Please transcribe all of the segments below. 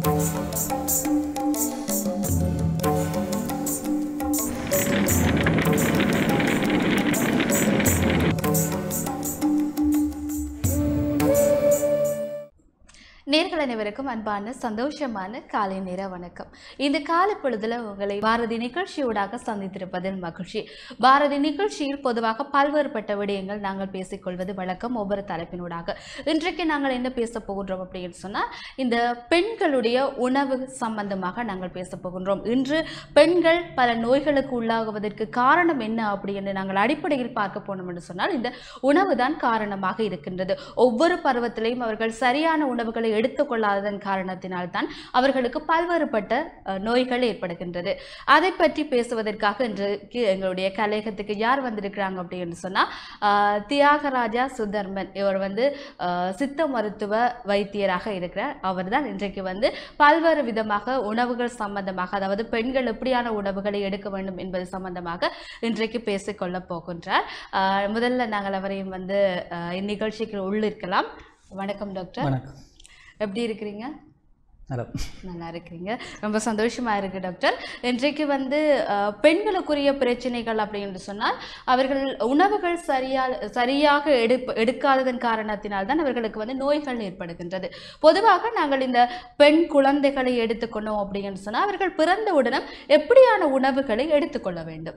நேர்கள் அனைவருக்கும் அன்பான சந்தோஷமான காலை நேர வணக்கம் இந்த காலை பொழுதுல உங்களை பாரதி நிகழ்ச்சியூடாக சந்தித்திருப்பதில் மகிழ்ச்சி பாரதி நிகழ்ச்சியில் பொதுவாக பல்வேறுபட்ட விடயங்கள் நாங்கள் பேசிக்கொள்வது வழக்கம் ஒவ்வொரு தலைப்பினூடாக இன்றைக்கு நாங்கள் என்ன பேச போகின்றோம் அப்படின்னு சொன்னால் இந்த பெண்களுடைய உணவு சம்பந்தமாக நாங்கள் பேச போகின்றோம் இன்று பெண்கள் பல நோய்களுக்கு உள்ளாகுவதற்கு காரணம் என்ன அப்படின்னு நாங்கள் அடிப்படையில் பார்க்க போனோம் என்று சொன்னால் இந்த உணவு தான் காரணமாக இருக்கின்றது ஒவ்வொரு பருவத்திலையும் அவர்கள் சரியான உணவுகளை எடுத்துக்கொள்ளாததன் காரணத்தினால்தான் அவர்களுக்கு பல்வேறுபட்ட அஹ், நோய்கள் ஏற்படுகின்றது அதை பற்றி பேசுவதற்காக இன்றைக்கு எங்களுடைய கலையகத்துக்கு யார் வந்திருக்கிறாங்க அப்படின்னு சொன்னால் ஆஹ், தியாகராஜா சுதர்மன் இவர் வந்து ஆஹ், சித்த மருத்துவ வைத்தியராக இருக்கிறார் அவர் தான் இன்றைக்கு வந்து பல்வேறு விதமாக உணவுகள் சம்பந்தமாக அதாவது பெண்கள் எப்படியான உணவுகளை எடுக்க வேண்டும் என்பது சம்பந்தமாக இன்றைக்கு பேசிக்கொள்ள போகின்றார் ஆஹ், முதல்ல நாங்கள் அவரையும் வந்து ஆஹ், இந்நிகழ்ச்சிக்கு உள்ளிருக்கலாம் வணக்கம் டாக்டர் வணக்கம் எப்படி இருக்கிறீங்க நலம் நல்லா இருக்கிறீங்க ரொம்ப சந்தோஷமா இருக்கு டாக்டர் இன்றைக்கு வந்து அஹ், பெண்களுக்குரிய பிரச்சனைகள் அப்படின்னு சொன்னால் அவர்கள் உணவுகள் சரியா சரியாக எடுப்ப எடுக்காததன் காரணத்தினால்தான் அவர்களுக்கு வந்து நோய்கள் ஏற்படுகின்றது பொதுவாக நாங்கள் இந்த பெண் குழந்தைகளை எடுத்துக்கொண்டோம் அப்படின்னு சொன்னால் அவர்கள் பிறந்தவுடனும் எப்படியான உணவுகளை எடுத்துக்கொள்ள வேண்டும்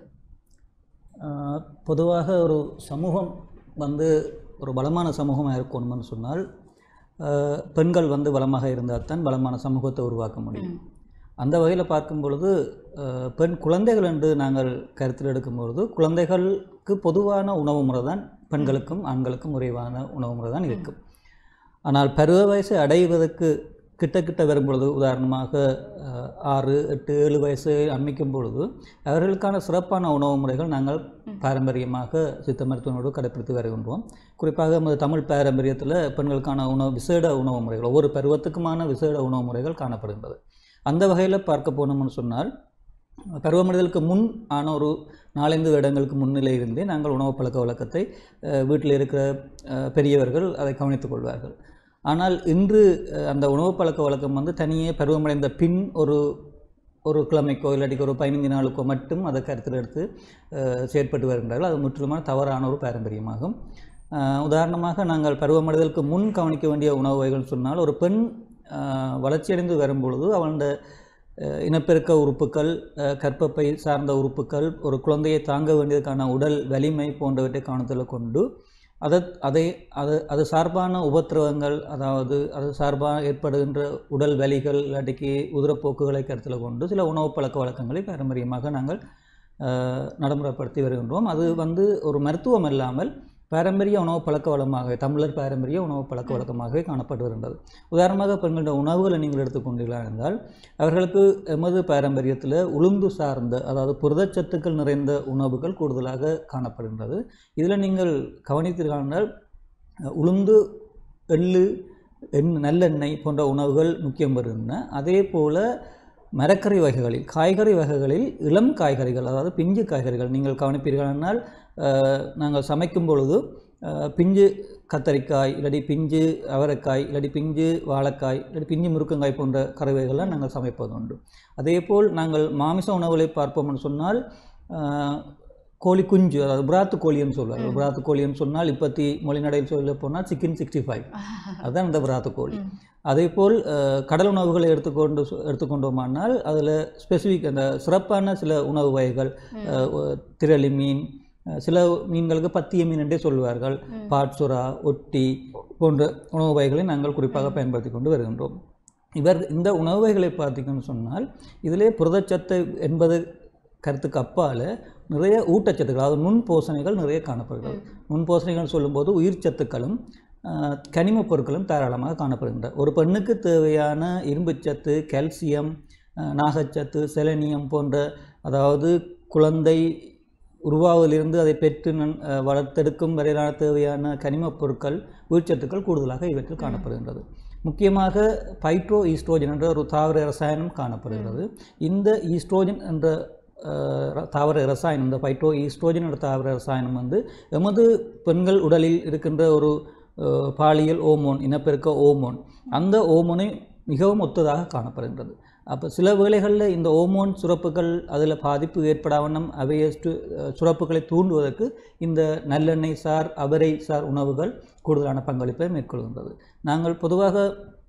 ஆஹ், பொதுவாக ஒரு சமூகம் வந்து ஒரு பலமான சமூகமாக இருக்கணும்னு சொன்னால் ஆஹ், பெண்கள் வந்து பலமாக இருந்தால் தான் பலமான சமூகத்தை உருவாக்க முடியும் ம். அந்த வகையில் பார்க்கும் பொழுது ஆஹ், பெண் குழந்தைகள் என்று நாங்கள் கருத்தில் எடுக்கும் பொழுது குழந்தைகளுக்கு பொதுவான உணவு முறை தான் பெண்களுக்கும் ஆண்களுக்கும் குறைவான உணவு முறை தான் இருக்கும் ஆனால் பருவ வயசை அடைவதற்கு கிட்ட கிட்ட வரும் பொழுது உதாரணமாக ஆஹ், ஆறு எட்டு ஏழு வயசு அண்மிக்கும் பொழுது அவர்களுக்கான சிறப்பான உணவு முறைகள் நாங்கள் பாரம்பரியமாக சித்த மருத்துவனோடு கடைப்பிடித்து வருகின்றோம் குறிப்பாக நமது தமிழ் பாரம்பரியத்தில் பெண்களுக்கான உணவு விசேட உணவு முறைகள் ஒவ்வொரு பருவத்துக்குமான விசேட உணவு முறைகள் காணப்படுகின்றது அந்த வகையில் பார்க்க போனோம்னு சொன்னால் பருவமடைதலுக்கு முன் ஆன ஒரு நாலஞ்சு வருடங்களுக்கு முன்னிலை இருந்தே நாங்கள் உணவு பழக்க வழக்கத்தை அஹ், வீட்டில் இருக்கிற அஹ், பெரியவர்கள் அதை கவனித்துக் கொள்வார்கள் ஆனால் இன்று அஹ், அந்த உணவு பழக்க வழக்கம் வந்து தனியே பருவமடைந்த பின் ஒரு ஒரு கிழமைக்கோ இல்லாட்டிக்கு ஒரு பதினைந்து நாளுக்கோ மட்டும் அதை கருத்தில் எடுத்து அஹ், செயற்பட்டு வருகின்றார்கள் அது முற்றிலுமான தவறான ஒரு பாரம்பரியமாகும் அஹ், உதாரணமாக நாங்கள் பருவமடைதலுக்கு முன் கவனிக்க வேண்டிய உணவு வகைகள் சொன்னால் ஒரு பெண் அஹ், வளர்ச்சியடைந்து வரும்பொழுது அவளுடைய அஹ், இனப்பெருக்க உறுப்புகள் அஹ், கர்ப்பப்பை சார்ந்த உறுப்புகள் ஒரு குழந்தையை தாங்க வேண்டியதற்கான உடல் வலிமை போன்றவற்றை கவனத்தில் கொண்டு அதை அதை அது அது சார்பான உபத்திரவங்கள் அதாவது அது சார்பாக ஏற்படுகின்ற உடல் வலிகள் இல்லாட்டிக்கு உதிரப்போக்குகளை கருத்தில் கொண்டு சில உணவு பழக்க வழக்கங்களை பாரம்பரியமாக நாங்கள் அஹ், நடைமுறைப்படுத்தி வருகின்றோம் அது வந்து ஒரு மருத்துவம் இல்லாமல் பாரம்பரிய உணவு பழக்க வழக்கமாக தமிழர் பாரம்பரிய உணவு பழக்க வழக்கமாகவே காணப்பட்டு வருகின்றது உதாரணமாக பெண்களுடைய உணவுகளை நீங்கள் எடுத்துக்கொண்டீர்களா என்றால் அவர்களுக்கு எமது பாரம்பரியத்தில் உளுந்து சார்ந்த அதாவது புரதச்சத்துக்கள் நிறைந்த உணவுகள் கூடுதலாக காணப்படுகின்றது இதில் நீங்கள் கவனித்தீர்கள் என்றால் அஹ், உளுந்து எள்ளு எண் நல்லெண்ணெய் போன்ற உணவுகள் முக்கியம் வருகின்றன அதே போல் மரக்கறி வகைகளில் காய்கறி வகைகளில் இளம் காய்கறிகள் அதாவது பிஞ்சு காய்கறிகள் நீங்கள் கவனிப்பீர்கள் என்றால் அஹ், நாங்கள் சமைக்கும் பொழுது அஹ், பிஞ்சு கத்தரிக்காய் இல்லாட்டி பிஞ்சு அவரைக்காய் இல்லாட்டி பிஞ்சு வாழைக்காய் இல்லாட்டி பிஞ்சு முருக்கங்காய் போன்ற கறி வகைகள்லாம் நாங்கள் சமைப்பது உண்டு அதேபோல் நாங்கள் மாமிச உணவுகளை பார்ப்போம்னு சொன்னால் அஹ், கோழி குஞ்சு அதாவது பிராத்து கோழின்னு சொல்லுவாங்க பிராத்து கோழின்னு சொன்னால் இப்பத்தி மொழிநடையில் சொல்ல போனால் சிக்கன் சிக்ஸ்டி ஃபைவ் அதுதான் இந்த பிராத்து கோழி ம். அதேபோல் அஹ், கடல் உணவுகளை எடுத்துக்கொண்டு சொ- எடுத்துக்கொண்டோமானால் அதில் ஸ்பெசிஃபிக் அந்த சிறப்பான சில உணவு வகைகள் அஹ், ஒ- திரளி மீன் அஹ், சில மீன்களுக்கு பத்திய மீன் என்றே சொல்வார்கள் பாட்சுறா ஒட்டி போன்ற உணவு வகைகளை நாங்கள் குறிப்பாக பயன்படுத்தி கொண்டு வருகின்றோம் இவர் இந்த உணவு வகைகளை பார்த்தீங்கன்னு சொன்னால் இதிலே புரதச்சத்து என்பது கருத்துக்கு அப்பால் நிறைய ஊட்டச்சத்துக்கள் அதாவது நுண் போசணைகள் நிறைய காணப்படுகிறது நுண் போசணைகள் சொல்லும்போது உயிர் சத்துக்களும் ஆஹ், கனிமப் பொருட்களும் தாராளமாக காணப்படுகின்றன ஒரு பெண்ணுக்கு தேவையான இரும்புச்சத்து கால்சியம் ஆஹ், நாகச்சத்து செலனியம் போன்ற அதாவது குழந்தை உருவாவதிலிருந்து அதை பெற்று நன் ஆஹ், வளர்த்தெடுக்கும் வரையிலான தேவையான கனிமப் பொருட்கள் உயிர்ச்சத்துக்கள் கூடுதலாக இவற்றில் காணப்படுகின்றது முக்கியமாக பைட்ரோ ஈஸ்ட்ரோஜன் என்ற ஒரு தாவர ரசாயனம் காணப்படுகிறது இந்த ஈஸ்ட்ரோஜன் என்ற அஹ், ர- தாவர ரசாயனம் இந்த பைட்ரோ ஈஸ்ட்ரோஜன் என்ற தாவர ரசாயனம் வந்து எமது பெண்கள் உடலில் இருக்கின்ற ஒரு அஹ், பாலியல் ஓமோன் இனப்பெருக்க ஓமோன் அந்த ஓமோனை மிகவும் ஒத்ததாக காணப்படுகின்றது அப்போ சில வேளைகளில் இந்த ஓமோன் சுரப்புகள் அதில் பாதிப்பு ஏற்படாவண்ணம் அவைய சு- சுரப்புகளை தூண்டுவதற்கு இந்த நல்லெண்ணெய் சார் அவரை சார் உணவுகள் கூடுதலான பங்களிப்பை மேற்கொள்கின்றது நாங்கள் பொதுவாக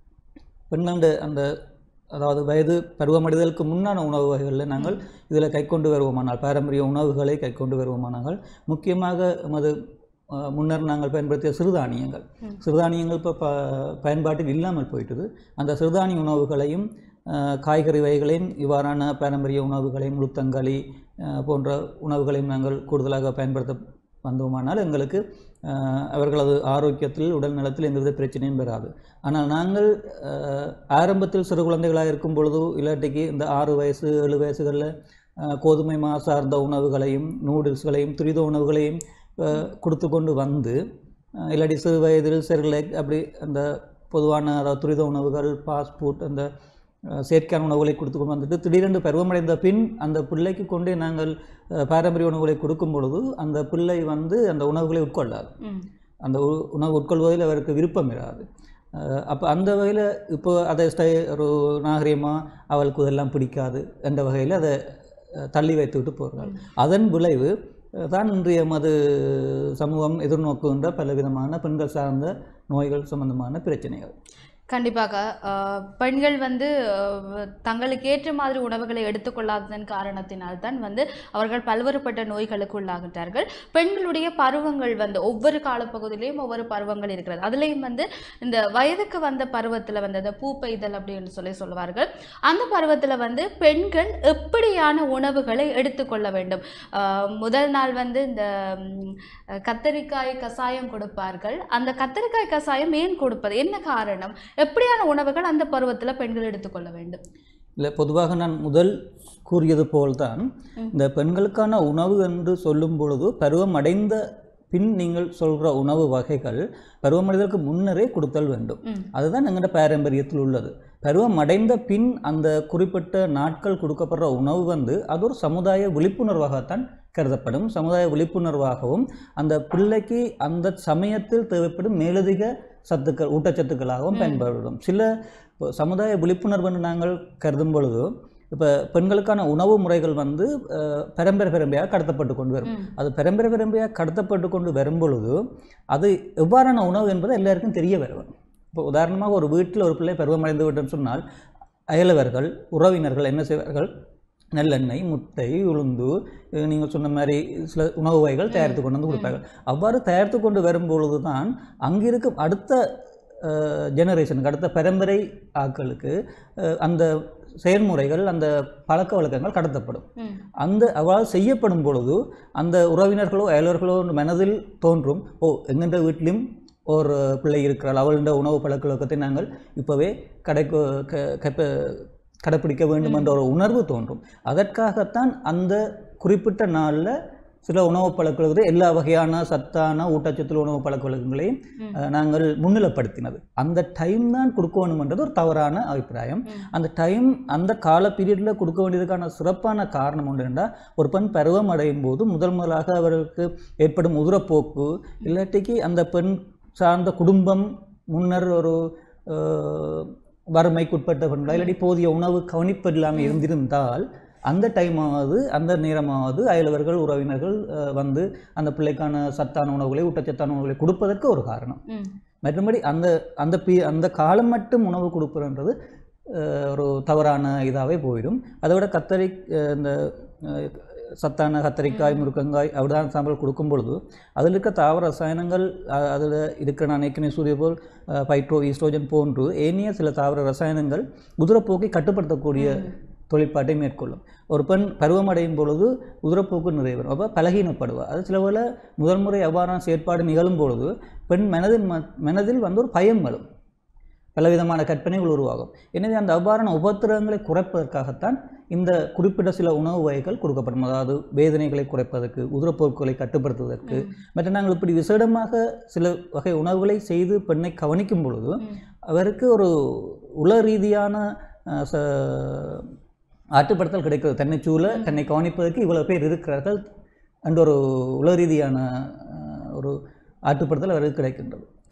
பெண்களுடைய அந்த அதாவது வயது பருவமடைதலுக்கு முன்னான உணவு வகைகளில் நாங்கள் இதில் கைக்கொண்டு வருவோமானால் பாரம்பரிய உணவுகளை கைக்கொண்டு வருவோமானால் முக்கியமாக எமது அஹ், முன்னர் நாங்கள் பயன்படுத்திய சிறுதானியங்கள் ம். சிறுதானியங்கள் இப்போ ப பயன்பாட்டில் இல்லாமல் போயிட்டது அந்த சிறுதானிய உணவுகளையும் அஹ், காய்கறி வகைகளையும் இவ்வாறான பாரம்பரிய உணவுகளையும் முழுத்தங்களி அஹ், போன்ற உணவுகளையும் நாங்கள் கூடுதலாக பயன்படுத்த வந்தோமானால் எங்களுக்கு அஹ், அவர்களது ஆரோக்கியத்தில் உடல் நலத்தில் எந்தவித பிரச்சனையும் வராது ஆனால் நாங்கள் அஹ், ஆரம்பத்தில் சிறு குழந்தைகளாக இருக்கும் பொழுது இல்லாட்டிக்கு இந்த ஆறு வயசு ஏழு வயசுகளில் கோதுமை மா சார்ந்த உணவுகளையும் நூடுல்ஸ்களையும் துரித உணவுகளையும் அஹ், கொடுத்து கொண்டு வந்து அஹ், இல்லாட்டி சிறு வயதில் செர்லெக் அப்படி அந்த பொதுவான அதாவது துரித உணவுகள் ஃபாஸ்ட் ஃபுட் அந்த அஹ், செயற்கையான உணவுகளை கொடுத்து கொண்டு வந்துட்டு திடீரென்று பருவமடைந்த பின் அந்த பிள்ளைக்கு கொண்டே நாங்கள் அஹ், பாரம்பரிய உணவுகளை கொடுக்கும் பொழுது அந்த பிள்ளை வந்து அந்த உணவுகளை உட்கொள்ளாது ம் அந்த உ- உணவு உட்கொள்வதில் அவருக்கு விருப்பம் இராது அப்போ அந்த வகையில் இப்போ அதை ஸ்டை ஒரு நாகரிகமாக அவளுக்கு இதெல்லாம் பிடிக்காது என்ற வகையில் அதை அஹ், தள்ளி வைத்து விட்டு போகிறாள் அதன் விளைவு அஹ், தான் இன்றைய மது சமூகம் எதிர்நோக்குகின்ற பலவிதமான பெண்கள் சார்ந்த நோய்கள் சம்பந்தமான பிரச்சனைகள் கண்டிப்பாக அஹ், பெண்கள் வந்து அஹ், தங்களுக்கு ஏற்ற மாதிரி உணவுகளை எடுத்துக்கொள்ளாததன் காரணத்தினால்தான் வந்து அவர்கள் பல்வேறுபட்ட நோய்களுக்கு உள்ளாகின்றார்கள் பெண்களுடைய பருவங்கள் வந்து ஒவ்வொரு காலப்பகுதியிலையும் ஒவ்வொரு பருவங்கள் இருக்கிறது அதுலேயும் வந்து இந்த வயதுக்கு வந்த பருவத்தில் வந்து அந்த பூப்பெய்தல் அப்படின்னு சொல்லி சொல்லுவார்கள் அந்த பருவத்தில் வந்து பெண்கள் எப்படியான உணவுகளை எடுத்துக்கொள்ள வேண்டும் அஹ், முதல் நாள் வந்து இந்த ம், கத்தரிக்காய் கசாயம் கொடுப்பார்கள் அந்த கத்தரிக்காய் கசாயம் ஏன் கொடுப்பது என்ன காரணம் எப்படியான உணவுகள் அந்த பருவத்தில் பெண்கள் எடுத்துக்கொள்ள வேண்டும் இல்லை பொதுவாக நான் முதல் கூறியது போல்தான் ம். இந்த பெண்களுக்கான உணவு என்று சொல்லும் பொழுது பருவம் அடைந்த பின் நீங்கள் சொல்கிற உணவு வகைகள் பருவமடைதலுக்கு முன்னரே கொடுத்தல் வேண்டும் ம் அதுதான் எங்களோட பாரம்பரியத்தில் உள்ளது பருவம் அடைந்த பின் அந்த குறிப்பிட்ட நாட்கள் கொடுக்கப்படுற உணவு வந்து அது ஒரு சமுதாய விழிப்புணர்வாகத்தான் கருதப்படும் சமுதாய விழிப்புணர்வாகவும் அந்த பிள்ளைக்கு அந்த சமயத்தில் தேவைப்படும் மேலதிக சத்துக்கள் ஊட்டச்சத்துக்களாகவும் ம். பயன்படும் சில இப்போ சமுதாய விழிப்புணர்வுன்னு நாங்கள் கருதும் பொழுது இப்போ பெண்களுக்கான உணவு முறைகள் வந்து அஹ், பரம்பரை பரம்பரையாக கடத்தப்பட்டு கொண்டு வரும் ம் அது பரம்பரை பரம்பரையாக கடத்தப்பட்டு கொண்டு வரும் பொழுது அது எவ்வாறான உணவு என்பது எல்லாருக்கும் தெரிய வரும் இப்போ உதாரணமாக ஒரு வீட்டில் ஒரு பிள்ளை பருவமடைந்து விட்டோம்னு சொன்னால் அயலவர்கள் உறவினர்கள் என்ன செய்வார்கள் நல்லெண்ணெய் முட்டை உளுந்து நீங்கள் சொன்ன மாதிரி சில உணவு வகைகள் தயாரித்து கொண்டு வந்து கொடுப்பார்கள் அவ்வாறு தயாரித்து கொண்டு வரும்பொழுது தான் அங்கிருக்கும் அடுத்த ஜெனரேஷனுக்கு அடுத்த பரம்பரை ஆட்களுக்கு அஹ், அந்த செயல்முறைகள் அந்த பழக்க வழக்கங்கள் கடத்தப்படும் ம் அந்த அவ்வாறு செய்யப்படும் பொழுது அந்த உறவினர்களோ அயலவர்களோ மனதில் தோன்றும் ஓ எங்கென்ற வீட்டிலும் ஒரு பிள்ளை இருக்கிறாள் அவளுடைய உணவு பழக்க வழக்கத்தை நாங்கள் இப்போவே கடை கடைப்பிடிக்க வேண்டும் என்ற ஒரு உணர்வு தோன்றும் அதற்காகத்தான் அந்த குறிப்பிட்ட நாளில் சில உணவு பழக்க வழக்கத்தை எல்லா வகையான சத்தான ஊட்டச்சத்து உணவு பழக்க வழக்கங்களையும் ம். அஹ், நாங்கள் முன்னிலைப்படுத்தினது அந்த டைம் தான் கொடுக்க வேணுமென்றது ஒரு தவறான அபிப்பிராயம் ம். அந்த டைம் அந்த கால பீரியடில் கொடுக்க வேண்டியதுக்கான சிறப்பான காரணம் ஒன்று என்றால் ஒரு பெண் பருவம் அடையும் போது முதல் முதலாக அவர்களுக்கு ஏற்படும் உதிரப்போக்கு இல்லாட்டிக்கு அந்த பெண் சார்ந்த குடும்பம் முன்னர் ஒரு அஹ், வறுமைக்குட்பட்ட பெண்களா இல்லாட்டி போதிய உணவு கவனிப்பில்லாமல் இருந்திருந்தால் அந்த டைமாவது அந்த நேரமாவது அயலவர்கள் உறவினர்கள் அஹ், வந்து அந்த பிள்ளைக்கான சத்தான உணவுகளை ஊட்டச்சத்தான உணவுகளை கொடுப்பதற்கு ஒரு காரணம் ம் மற்றபடி அந்த அந்த பீ அந்த காலம் மட்டும் உணவு கொடுப்பதுன்றது அஹ், ஒரு தவறான இதாகவே போயிடும் அதை விட கத்தரி அஹ், இந்த அஹ், சத்தான கத்தரிக்காய் முருக்கங்காய் அப்படிதான் சாம்பல் கொடுக்கும் பொழுது அதில் இருக்க தாவர ரசாயனங்கள் அதில் இருக்கிற நான் ஏற்கனவே சூரிய போல் பைட்ரோ ஈஸ்ட்ரோஜன் போன்று ஏனைய சில தாவர ரசாயனங்கள் உதிரப்போக்கை கட்டுப்படுத்தக்கூடிய தொழிற்பாட்டை மேற்கொள்ளும் ஒரு பெண் பருவமடையும் பொழுது உதிரப்போக்கு நிறைவேறும் அப்போ பலகீனப்படுவார் அது சில வேளை முதல் முறை அவ்வாறான செயற்பாடு நிகழும் பொழுது பெண் மனதில் ம- மனதில் வந்து ஒரு பயம் வரும் பலவிதமான கற்பனைகள் உருவாகும் எனவே அந்த அவ்வாறான உபத்திரவங்களை குறைப்பதற்காகத்தான் இந்த குறிப்பிட்ட சில உணவு வகைகள் கொடுக்கப்படும் அதாவது வேதனைகளை குறைப்பதற்கு உதிரப்போக்குகளை கட்டுப்படுத்துவதற்கு மற்ற நாங்கள் இப்படி விசேடமாக சில வகை உணவுகளை செய்து பெண்ணை கவனிக்கும் பொழுது ம். அவருக்கு ஒரு உள ரீதியான அஹ், ச- ஆற்றுப்படுத்தல் கிடைக்கிறது தன்னை சூழ தன்னை கவனிப்பதற்கு இவ்வளவு பேர் இருக்கிறார்கள் என்ற ஒரு உள ரீதியான அஹ், ஒரு ஆற்றுப்படுத்தல் அவருக்கு கிடைக்கின்றது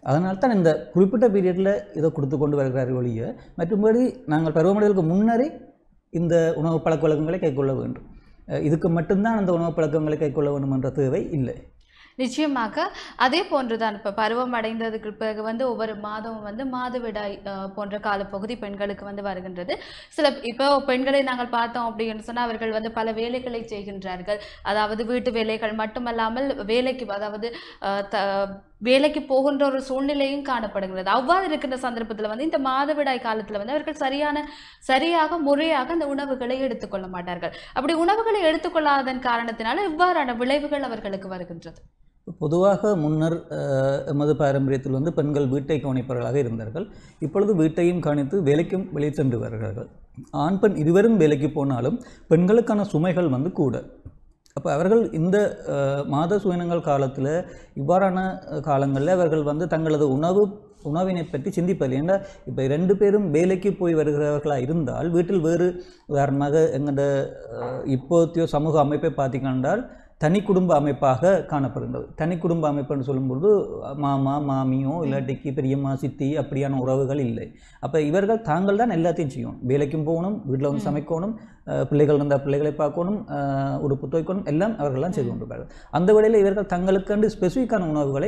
அதனால தான் இந்த குறிப்பிட்ட பீரியடில் இதை கொடுத்து கொண்டு வருகிறார் ஒழிய மற்றும்படி நாங்கள் பருவமடைதலுக்கு முன்னரே இந்த உணவு பழக்க வழக்கங்களை கைக்கொள்ள வேண்டும் அஹ் இதுக்கு மட்டும்தான் அந்த உணவு பழக்கங்களை கைக்கொள்ள வேண்டும் என்ற தேவை இல்லை நிச்சயமாக அதே போன்றுதான் இப்போ பருவம் அடைந்ததுக்கு பிறகு வந்து ஒவ்வொரு மாதமும் வந்து மாதவிடாய் அஹ், போன்ற காலப்பகுதி பெண்களுக்கு வந்து வருகின்றது சில இப்போ பெண்களை நாங்கள் பார்த்தோம் அப்படின்னு சொன்னால் அவர்கள் வந்து பல வேலைகளை செய்கின்றார்கள் அதாவது வீட்டு வேலைகள் மட்டுமல்லாமல் வேலைக்கு அதாவது அஹ், த வேலைக்கு போகின்ற ஒரு சூழ்நிலையும் காணப்படுகிறது அவ்வாறு இருக்கின்ற சந்தர்ப்பத்தில் வந்து இந்த மாதவிடாய் காலத்தில் வந்து அவர்கள் சரியான சரியாக முறையாக அந்த உணவுகளை எடுத்துக்கொள்ள மாட்டார்கள் அப்படி உணவுகளை எடுத்துக்கொள்ளாததன் காரணத்தினால இவ்வாறான விளைவுகள் அவர்களுக்கு வருகின்றது பொதுவாக முன்னர் அஹ், எமது பாரம்பரியத்தில் வந்து பெண்கள் வீட்டை கவனிப்பவர்களாக இருந்தார்கள் இப்பொழுது வீட்டையும் கவனித்து வேலைக்கும் வெளியே சென்று வருகிறார்கள் ஆண் பெண் இருவரும் வேலைக்கு போனாலும் பெண்களுக்கான சுமைகள் வந்து கூட அப்போ அவர்கள் இந்த அஹ், மாத சுயனங்கள் காலத்தில் இவ்வாறான காலங்களில் அவர்கள் வந்து தங்களது உணவு உணவினை பற்றி சிந்திப்பதில்லை ஏன்னா இப்போ ரெண்டு பேரும் வேலைக்கு போய் வருகிறவர்களாக இருந்தால் வீட்டில் வேறு உதாரணமாக எங்களோட அஹ், இப்போத்திய சமூக அமைப்பை பார்த்தீங்கன்றால் தனி குடும்ப அமைப்பாக காணப்படுகின்றது தனி குடும்ப அமைப்புன்னு சொல்லும்போது மாமா மாமியோ இல்லாட்டிக்கு பெரியம்மா சித்தி அப்படியான உறவுகள் இல்லை அப்போ இவர்கள் தாங்கள் தான் எல்லாத்தையும் செய்யணும் வேலைக்கும் போகணும் வீட்டில் வந்து சமைக்கணும் அஹ் பிள்ளைகள் இருந்தால் பிள்ளைகளை பார்க்கணும் அஹ் உடுப்பு துவைக்கணும் எல்லாம் அவர்கள்லாம் செய்து கொண்டிருப்பார்கள் அந்த வேளையில் இவர்கள் தங்களுக்கென்று ஸ்பெசிஃபிக்கான உணவுகளை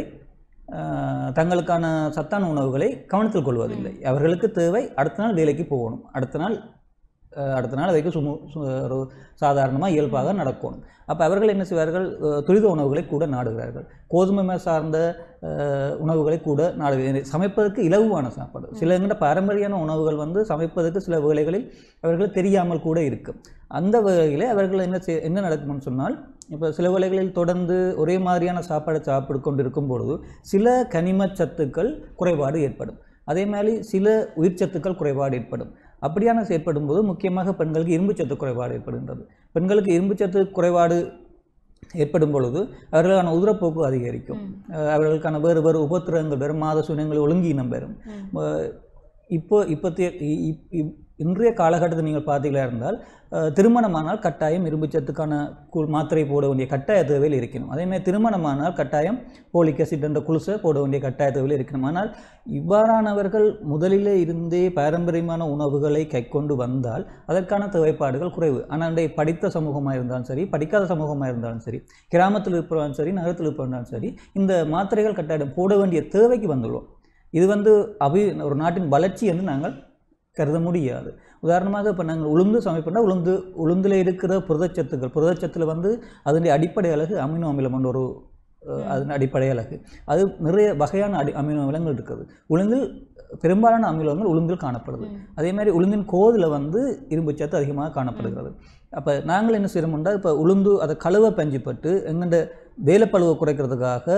அஹ் தங்களுக்கான சத்தான உணவுகளை கவனத்தில் கொள்வதில்லை அவர்களுக்கு தேவை அடுத்த நாள் வேலைக்கு போகணும் அடுத்த நாள் அஹ் அடுத்த நாள் அவைக்கு சுமு சு- ஒரு சாதாரணமாக இயல்பாக நடக்கணும் அப்போ அவர்கள் என்ன செய்வார்கள் அஹ் துரித உணவுகளை கூட நாடுகிறார்கள் கோதுமை மே சார்ந்த அஹ், உணவுகளை கூட நாடு சமைப்பதற்கு இலகுவான சாப்பாடு சில எங்கிட்ட பாரம்பரியான உணவுகள் வந்து சமைப்பதற்கு சில வேளைகளில் அவர்கள் தெரியாமல் கூட இருக்கும் அந்த வேளையில் அவர்கள் என்ன செய் என்ன நடக்கும்னு சொன்னால் இப்போ சில வேளைகளில் தொடர்ந்து ஒரே மாதிரியான சாப்பாடை சாப்பிட்டு கொண்டு இருக்கும் பொழுது சில கனிமச் சத்துக்கள் குறைபாடு ஏற்படும் அதே மாதிரி சில உயிர்ச்சத்துக்கள் குறைபாடு ஏற்படும் அப்படியான ஏற்படும் போது முக்கியமாக பெண்களுக்கு இரும்புச்சத்து குறைபாடு ஏற்படுகின்றது பெண்களுக்கு இரும்புச்சத்து குறைபாடு ஏற்படும் பொழுது அவர்களுக்கான உதிரப்போக்கு அதிகரிக்கும் அஹ் அவர்களுக்கான வேறு வேறு உபத்திரங்கள் பெறும் மாத சூன்யங்கள் ஒழுங்கீனம் பெறும் அஹ் இப்போ இப்போத்தைய இ- இ- இ- இன்றைய காலகட்டத்தில் நீங்கள் பார்த்தீங்களா இருந்தால் அஹ் திருமணமானால் கட்டாயம் இரும்புச்சத்துக்கான கு- மாத்திரை போட வேண்டிய கட்டாய தேவையில் இருக்கணும் அதேமாதிரி திருமணமானால் கட்டாயம் போலிக் அசிட் என்ற குளுசை போட வேண்டிய கட்டாய தேவையில் இருக்கணும் ஆனால் இவ்வாறானவர்கள் முதலிலே இருந்தே பாரம்பரியமான உணவுகளை கைக்கொண்டு வந்தால் அதற்கான தேவைப்பாடுகள் குறைவு ஆனால் இன்றைய படித்த சமூகமாக இருந்தாலும் சரி படிக்காத சமூகமாக இருந்தாலும் சரி கிராமத்தில் இருப்பவரும் சரி நகரத்தில் இருப்பவரும் சரி இந்த மாத்திரைகள் கட்டாயம் போட வேண்டிய தேவைக்கு வந்துள்ளோம் இது வந்து அபி ஒரு நாட்டின் வளர்ச்சி என்று நாங்கள் கருத முடியாது உதாரணமாக இப்போ நாங்கள் உளுந்து சமைப்போம்னா உளுந்து உளுந்தில் இருக்கிற புரதச்சத்துக்கள் புரதச்சத்தில் வந்து அதனுடைய அடிப்படை அழகு அமினோ அமிலம் என்ற ஒரு அஹ், அதன் அடிப்படை அழகு அது நிறைய வகையான அடி அமினோ அமிலங்கள் இருக்குது உளுந்தில் பெரும்பாலான அமிலங்கள் உளுந்தில் காணப்படுது அதே மாதிரி உளுந்தின் கோதில் வந்து இரும்புச்சத்து அதிகமாக காணப்படுகிறது அப்போ நாங்கள் என்ன செய்யறோம்னா இப்போ உளுந்து அதை கழுவ பஞ்சுப்பட்டு எங்கள்ட வேலைப்பழுவை குறைக்கிறதுக்காக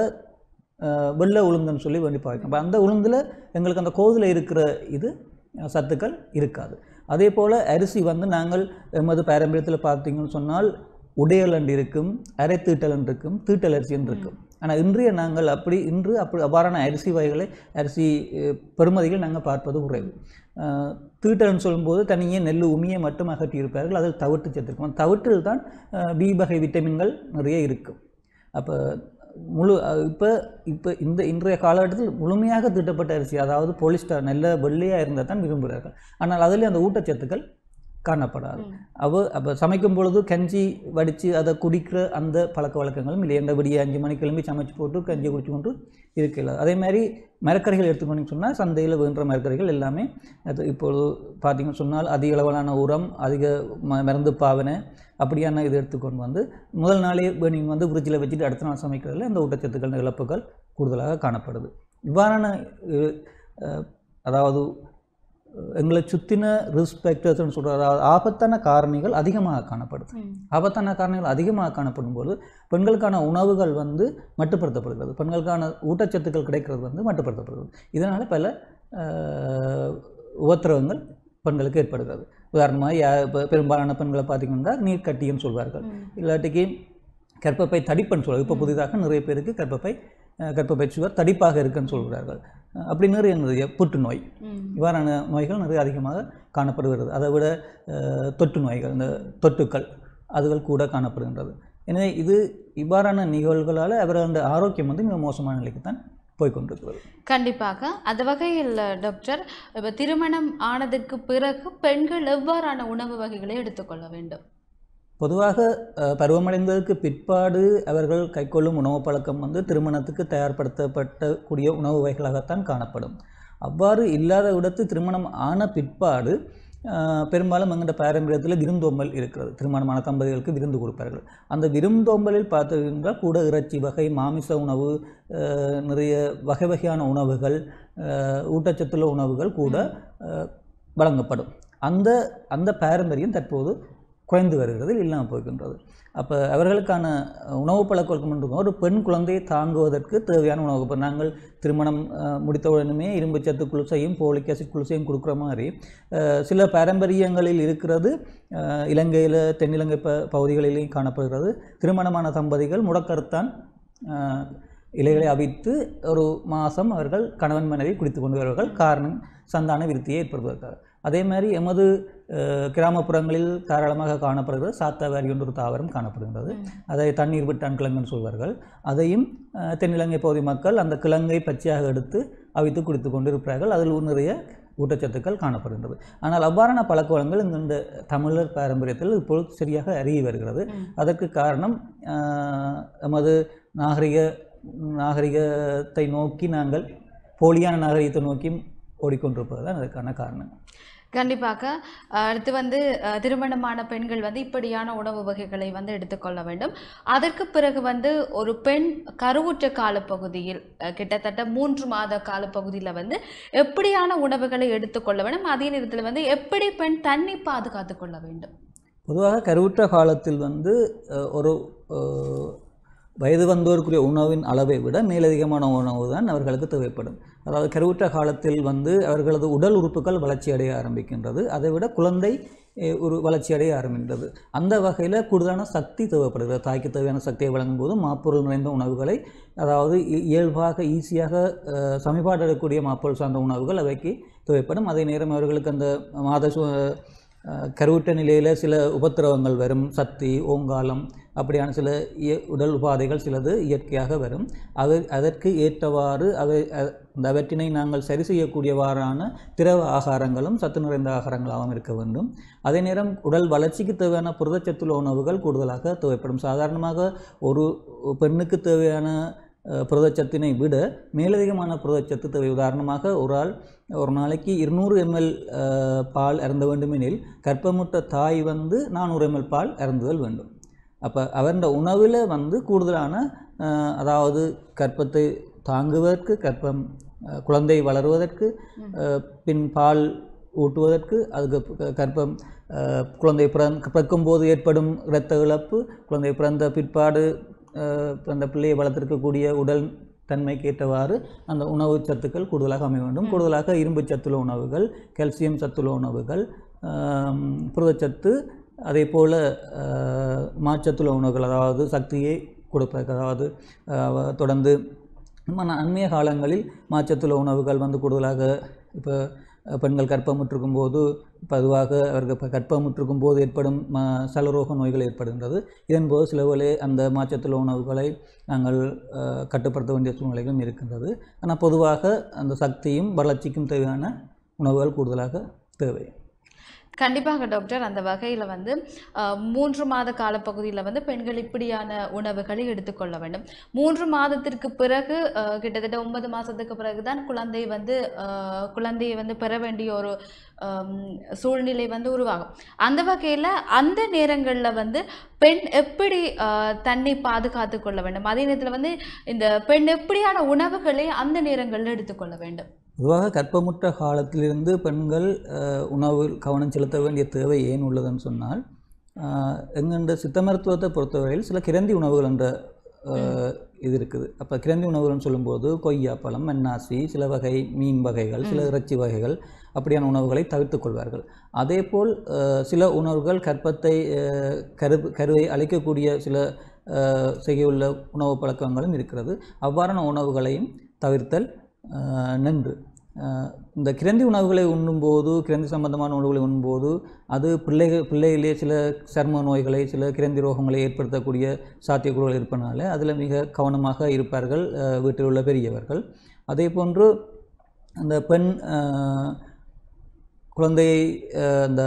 அஹ், வெள்ளை உளுந்துன்னு சொல்லி வேண்டி பார்க்கணும் அப்போ அந்த உளுந்தில் எங்களுக்கு அந்த கோதில் இருக்கிற இது அஹ், சத்துக்கள் இருக்காது அதே போல் அரிசி வந்து நாங்கள் எமது பாரம்பரியத்தில் பார்த்தீங்கன்னு சொன்னால் உடையலண்டு இருக்கும் அரை தீட்டலன் இருக்கும் தீட்டல் அரிசின்னு இருக்கும் ஆனால் இன்றைய நாங்கள் அப்படி இன்று அப்படி அவ்வாறான அரிசி வகைகளை அரிசி அஹ், பெறுமதிகள் நாங்கள் பார்ப்பது குறைவு அஹ், தீட்டல்னு சொல்லும்போது தனியே நெல் உமியை மட்டும் அகற்றியிருப்பார்கள் அதில் தவிட்டு சேர்த்திருக்கும் அந்த தவிட்டில் தான் அஹ், பி வகை விட்டமின்கள் நிறைய இருக்கும் அப்போ முழு இப்போ இப்போ இந்த இன்றைய காலகட்டத்தில் முழுமையாக தீட்டப்பட்ட அரிசி அதாவது போலிஸ்டர் நல்ல வெள்ளையாக இருந்தால் தான் விரும்புகிறார்கள் ஆனால் அதில் அந்த ஊட்டச்சத்துக்கள் காணப்படாது அவ அப்போ சமைக்கும் பொழுது கஞ்சி வடித்து அதை குடிக்கிற அந்த பழக்க வழக்கங்களும் இல்லை எந்த விடிய அஞ்சு மணிக்கு கிளம்பி சமைச்சு போட்டு கஞ்சி குடிச்சு கொண்டு இருக்கல அதே மாதிரி மரக்கறிகள் எடுத்துக்கணும்னு சொன்னால் சந்தையில் வேண்ட மரக்கறிகள் எல்லாமே அது இப்பொழுது பார்த்தீங்கன்னு சொன்னால் அதிக அளவிலான உரம் அதிக ம மருந்து பாவனை அப்படியான இது எடுத்துக்கொண்டு வந்து முதல் நாளே நீங்கள் வந்து ஃப்ரிட்ஜில் வச்சுட்டு அடுத்த நாள் சமைக்கிறதுல அந்த ஊட்டச்சத்துக்கள் இழப்புகள் கூடுதலாக காணப்படுது இவ்வாறான அஹ், அஹ், அதாவது அஹ், எங்களை சுற்றின ரிஸ்க் ஃபேக்டர்ஸ்னு சொல்கிற அதாவது ஆபத்தான காரணிகள் அதிகமாக காணப்படுது ஆபத்தான காரணிகள் அதிகமாக காணப்படும் போது பெண்களுக்கான உணவுகள் வந்து மட்டுப்படுத்தப்படுகிறது பெண்களுக்கான ஊட்டச்சத்துக்கள் கிடைக்கிறது வந்து மட்டுப்படுத்தப்படுகிறது இதனால் பல அஹ், உபத்திரவங்கள் பெண்களுக்கு ஏற்படுகிறது உதாரணமாக யா இப்போ பெரும்பாலான பெண்களை பார்த்தீங்கன்னா நீர்க்கட்டின்னு சொல்வார்கள் இல்லாட்டிக்கு கர்ப்பப்பை தடிப்புன்னு சொல்லுவாங்க இப்போ புதிதாக நிறைய பேருக்கு கர்ப்பப்பை அஹ், கர்ப்பப்பை சுவர் தடிப்பாக இருக்குன்னு சொல்கிறார்கள் அஹ், அப்படி நிறைய நிறைய புற்றுநோய் இவ்வாறான நோய்கள் நிறைய அதிகமாக காணப்படுகிறது அதை விட அஹ், தொற்று நோய்கள் இந்த தொற்றுக்கள் அதுகள் கூட காணப்படுகின்றது எனவே இது இவ்வாறான நிகழ்வுகளால் அவர்களோட ஆரோக்கியம் வந்து மிக மோசமான நிலைக்கு தான் போய்க்கொண்டிருக்கிறது கண்டிப்பாக அந்த வகையில் டாக்டர் இப்போ திருமணம் ஆனதற்கு பிறகு பெண்கள் எவ்வாறான உணவு வகைகளை எடுத்துக்கொள்ள வேண்டும் பொதுவாக அஹ், பருவமடைந்ததற்கு பிற்பாடு அவர்கள் கைக்கொள்ளும் உணவு பழக்கம் வந்து திருமணத்துக்கு தயார்படுத்தப்பட்டக்கூடிய உணவு வகைகளாகத்தான் காணப்படும் அவ்வாறு இல்லாத இடத்து திருமணம் ஆன பிற்பாடு அஹ், பெரும்பாலும் எங்கள்ட பாரம்பரியத்தில் விருந்தோம்பல் இருக்கிறது திருமணமான தம்பதிகளுக்கு விருந்து கொடுப்பார்கள் அந்த விருந்தோம்பலில் பார்த்துக்கின்றால் கூட இறைச்சி வகை மாமிச உணவு அஹ், நிறைய வகை வகையான உணவுகள் அஹ், ஊட்டச்சத்துள்ள உணவுகள் கூட அஹ், வழங்கப்படும் அந்த அந்த பாரம்பரியம் தற்போது குறைந்து வருகிறது இல்லாமல் போகின்றது அப்போ அவர்களுக்கான உணவு பழக்க வழக்கம் என்று ஒரு பெண் குழந்தையை தாங்குவதற்கு தேவையான உணவு இப்போ நாங்கள் திருமணம் அஹ், முடித்தவுடனே இரும்பு சத்து குளுசையும் போலிக் ஆசிட் குளுசையும் கொடுக்குற மாதிரி அஹ், சில பாரம்பரியங்களில் இருக்கிறது அஹ், இலங்கையில் தென்னிலங்கை ப பகுதிகளிலேயும் காணப்படுகிறது திருமணமான தம்பதிகள் முடக்கருத்தான் அஹ், இலைகளை அவித்து ஒரு மாதம் அவர்கள் கணவன் மனைவி குடித்து கொண்டு வருவார்கள் காரணம் சந்தான விருத்தியை ஏற்படுவதற்காக அதே மாதிரி எமது அஹ், கிராமப்புறங்களில் தாராளமாக காணப்படுகிறது சாத்தாவாரி என்ற ஒரு தாவரம் காணப்படுகின்றது அதை தண்ணீர் விட்டான் கிழங்குன்னு சொல்வார்கள் அதையும் அஹ், தென்னிலங்கை பகுதி மக்கள் அந்த கிழங்கை பச்சையாக எடுத்து அவித்து குடித்து கொண்டு இருப்பார்கள் அதில் நிறைய ஊட்டச்சத்துக்கள் காணப்படுகின்றது ஆனால் அவ்வாறான பழக்க வழக்கங்கள் இந்த தமிழர் பாரம்பரியத்தில் இப்பொழுது சரியாக அறிய வருகிறது அதற்கு காரணம் ஆஹ், எமது நாகரிக நாகரிகத்தை நோக்கி நாங்கள் போலியான நாகரிகத்தை நோக்கி ஓடிக்கொண்டிருப்பது தான் அதற்கான காரணம் கண்டிப்பாக அஹ், அடுத்து வந்து அஹ், திருமணமான பெண்கள் வந்து இப்படியான உணவு வகைகளை வந்து எடுத்துக்கொள்ள வேண்டும் அதற்கு பிறகு வந்து ஒரு பெண் கருவுற்ற காலப்பகுதியில் அஹ், கிட்டத்தட்ட மூன்று மாத காலப்பகுதியில் வந்து எப்படியான உணவுகளை எடுத்துக்கொள்ள வேண்டும் அதே நேரத்தில் வந்து எப்படி பெண் தண்ணி பாதுகாத்து கொள்ள வேண்டும் பொதுவாக கருவுற்ற காலத்தில் வந்து அஹ், ஒரு அஹ், வயது வந்தோருக்குரிய உணவின் அளவை விட மேலதிகமான உணவு தான் அவர்களுக்கு தேவைப்படும் அதாவது கருவுற்ற காலத்தில் வந்து அவர்களது உடல் உறுப்புகள் வளர்ச்சி அடைய ஆரம்பிக்கின்றது அதை விட குழந்தை அஹ், ஒரு வளர்ச்சி அடைய ஆரம்பிக்கின்றது அந்த வகையில் கூடுதலான சக்தி தேவைப்படுகிறது தாய்க்கு தேவையான சக்தியை வழங்கும் போது மாப்பொருள் நிறைந்த உணவுகளை அதாவது இ- இயல்பாக ஈஸியாக அஹ், சமன்பாடக்கூடிய மாப்பொருள் சார்ந்த உணவுகள் அவைக்கு தேவைப்படும் அதே நேரம் அவர்களுக்கு அந்த மாத சு அஹ் கருவுற்ற நிலையில் சில உபத்திரவங்கள் வரும் சக்தி ஓங்காலம் அப்படியான சில இய- உடல் உபாதைகள் சிலது இயற்கையாக வரும் அது அதற்கு ஏற்றவாறு அவை அ- அந்த அவற்றினை நாங்கள் சரி செய்யக்கூடியவாறான திரவ ஆகாரங்களும் சத்து நிறைந்த ஆகாரங்களாகவும் இருக்க வேண்டும் அதே நேரம் உடல் வளர்ச்சிக்கு தேவையான புரதச்சத்துள்ள உணவுகள் கூடுதலாக தேவைப்படும் சாதாரணமாக ஒரு பெண்ணுக்கு தேவையான அஹ், புரதச்சத்தினை விட மேலதிகமான புரதச்சத்து தேவை உதாரணமாக ஒரு ஆள் ஒரு நாளைக்கு இருநூறு எம்எல் பால் அருந்த வேண்டுமெனில் கர்ப்பமுட்ட தாய் வந்து நானூறு எம்எல் பால் அருந்துதல் வேண்டும் அப்போ அவருடைய உணவில் வந்து கூடுதலான அஹ், அதாவது கர்ப்பத்தை தாங்குவதற்கு கர்ப்பம் அஹ், குழந்தை வளருவதற்கு அஹ், பின் பால் ஊட்டுவதற்கு அதுக்கு ப- கர்ப்பம் அஹ், குழந்தை பிறந் பிறக்கும்போது ஏற்படும் இரத்த இழப்பு குழந்தை பிறந்த பிற்பாடு அஹ், அந்த பிள்ளையை வளர்த்திருக்கக்கூடிய உடல் தன்மைக்கு ஏற்றவாறு அந்த உணவு சத்துக்கள் கூடுதலாக அமைய வேண்டும் கூடுதலாக இரும்பு சத்துள்ள உணவுகள் கால்சியம் சத்துள்ள உணவுகள் ஆம், புரதச்சத்து அதே போல் மாச்சத்துள்ள உணவுகள் அதாவது சக்தியை கொடுப்பதற்கு அதாவது அஹ், தொடர்ந்து நம்ம அண்மைய காலங்களில் மாச்சத்துள்ள உணவுகள் வந்து கூடுதலாக இப்போ பெண்கள் கர்ப்பமுற்றிருக்கும் போது பொதுவாக அவர்கள் இப்போ கர்ப்பமுற்றிருக்கும் போது ஏற்படும் ம சலரோக நோய்கள் ஏற்படுகின்றது இதன் போது சில வேளை அந்த மாச்சத்துள்ள உணவுகளை நாங்கள் அஹ், கட்டுப்படுத்த வேண்டிய சூழ்நிலைகளும் இருக்கின்றது ஆனால் பொதுவாக அந்த சக்தியும் வளர்ச்சிக்கும் தேவையான உணவுகள் கூடுதலாக தேவை கண்டிப்பாக டாக்டர் அந்த வகையில் வந்து அஹ், மூன்று மாத காலப்பகுதியில் வந்து பெண்கள் இப்படியான உணவுகளை எடுத்துக்கொள்ள வேண்டும் மூன்று மாதத்திற்கு பிறகு அஹ், கிட்டத்தட்ட ஒன்பது மாதத்துக்கு பிறகு தான் குழந்தை வந்து அஹ், குழந்தையை வந்து பெற வேண்டிய ஒரு அம், சூழ்நிலை வந்து உருவாகும் அந்த வகையில் அந்த நேரங்களில் வந்து பெண் எப்படி அஹ், தன்னை பாதுகாத்து கொள்ள வேண்டும் அதே நேரத்தில் வந்து இந்த பெண் எப்படியான உணவுகளை அந்த நேரங்களில் எடுத்துக்கொள்ள வேண்டும் பொதுவாக கர்ப்பமுற்ற காலத்திலிருந்து பெண்கள் அஹ், உணவில் கவனம் செலுத்த வேண்டிய தேவை ஏன் உள்ளதுன்னு சொன்னால் அஹ், எங்கென்ற சித்த மருத்துவத்தை பொறுத்தவரையில் சில கிரந்தி உணவுகள் என்ற அஹ், இது இருக்குது அப்போ கிரந்தி உணவுகள்னு சொல்லும்போது கொய்யாப்பழம் மென்னாசி சில வகை மீன் வகைகள் சில இறைச்சி வகைகள் அப்படியான உணவுகளை தவிர்த்துக் கொள்வார்கள் அதேபோல் அஹ், சில உணவுகள் கர்ப்பத்தை அஹ், கரு கருவை அளிக்கக்கூடிய சில அஹ், செய்யுள்ள உணவு பழக்கங்களும் இருக்கிறது அவ்வாறான உணவுகளையும் தவிர்த்தல் அஹ், நன்று அஹ், இந்த கிரந்தி உணவுகளை உண்ணும்போது கிரந்தி சம்பந்தமான உணவுகளை உண்ணும்போது அது பிள்ளைகள் பிள்ளைகளே சில சர்ம நோய்களை சில கிரந்தி ரோகங்களை ஏற்படுத்தக்கூடிய சாத்தியக்கூறுகள் இருப்பதனால அதில் மிக கவனமாக இருப்பார்கள் அஹ், வீட்டில் உள்ள பெரியவர்கள் அதே போன்று அந்த பெண் அஹ், குழந்தையை அஹ், அந்த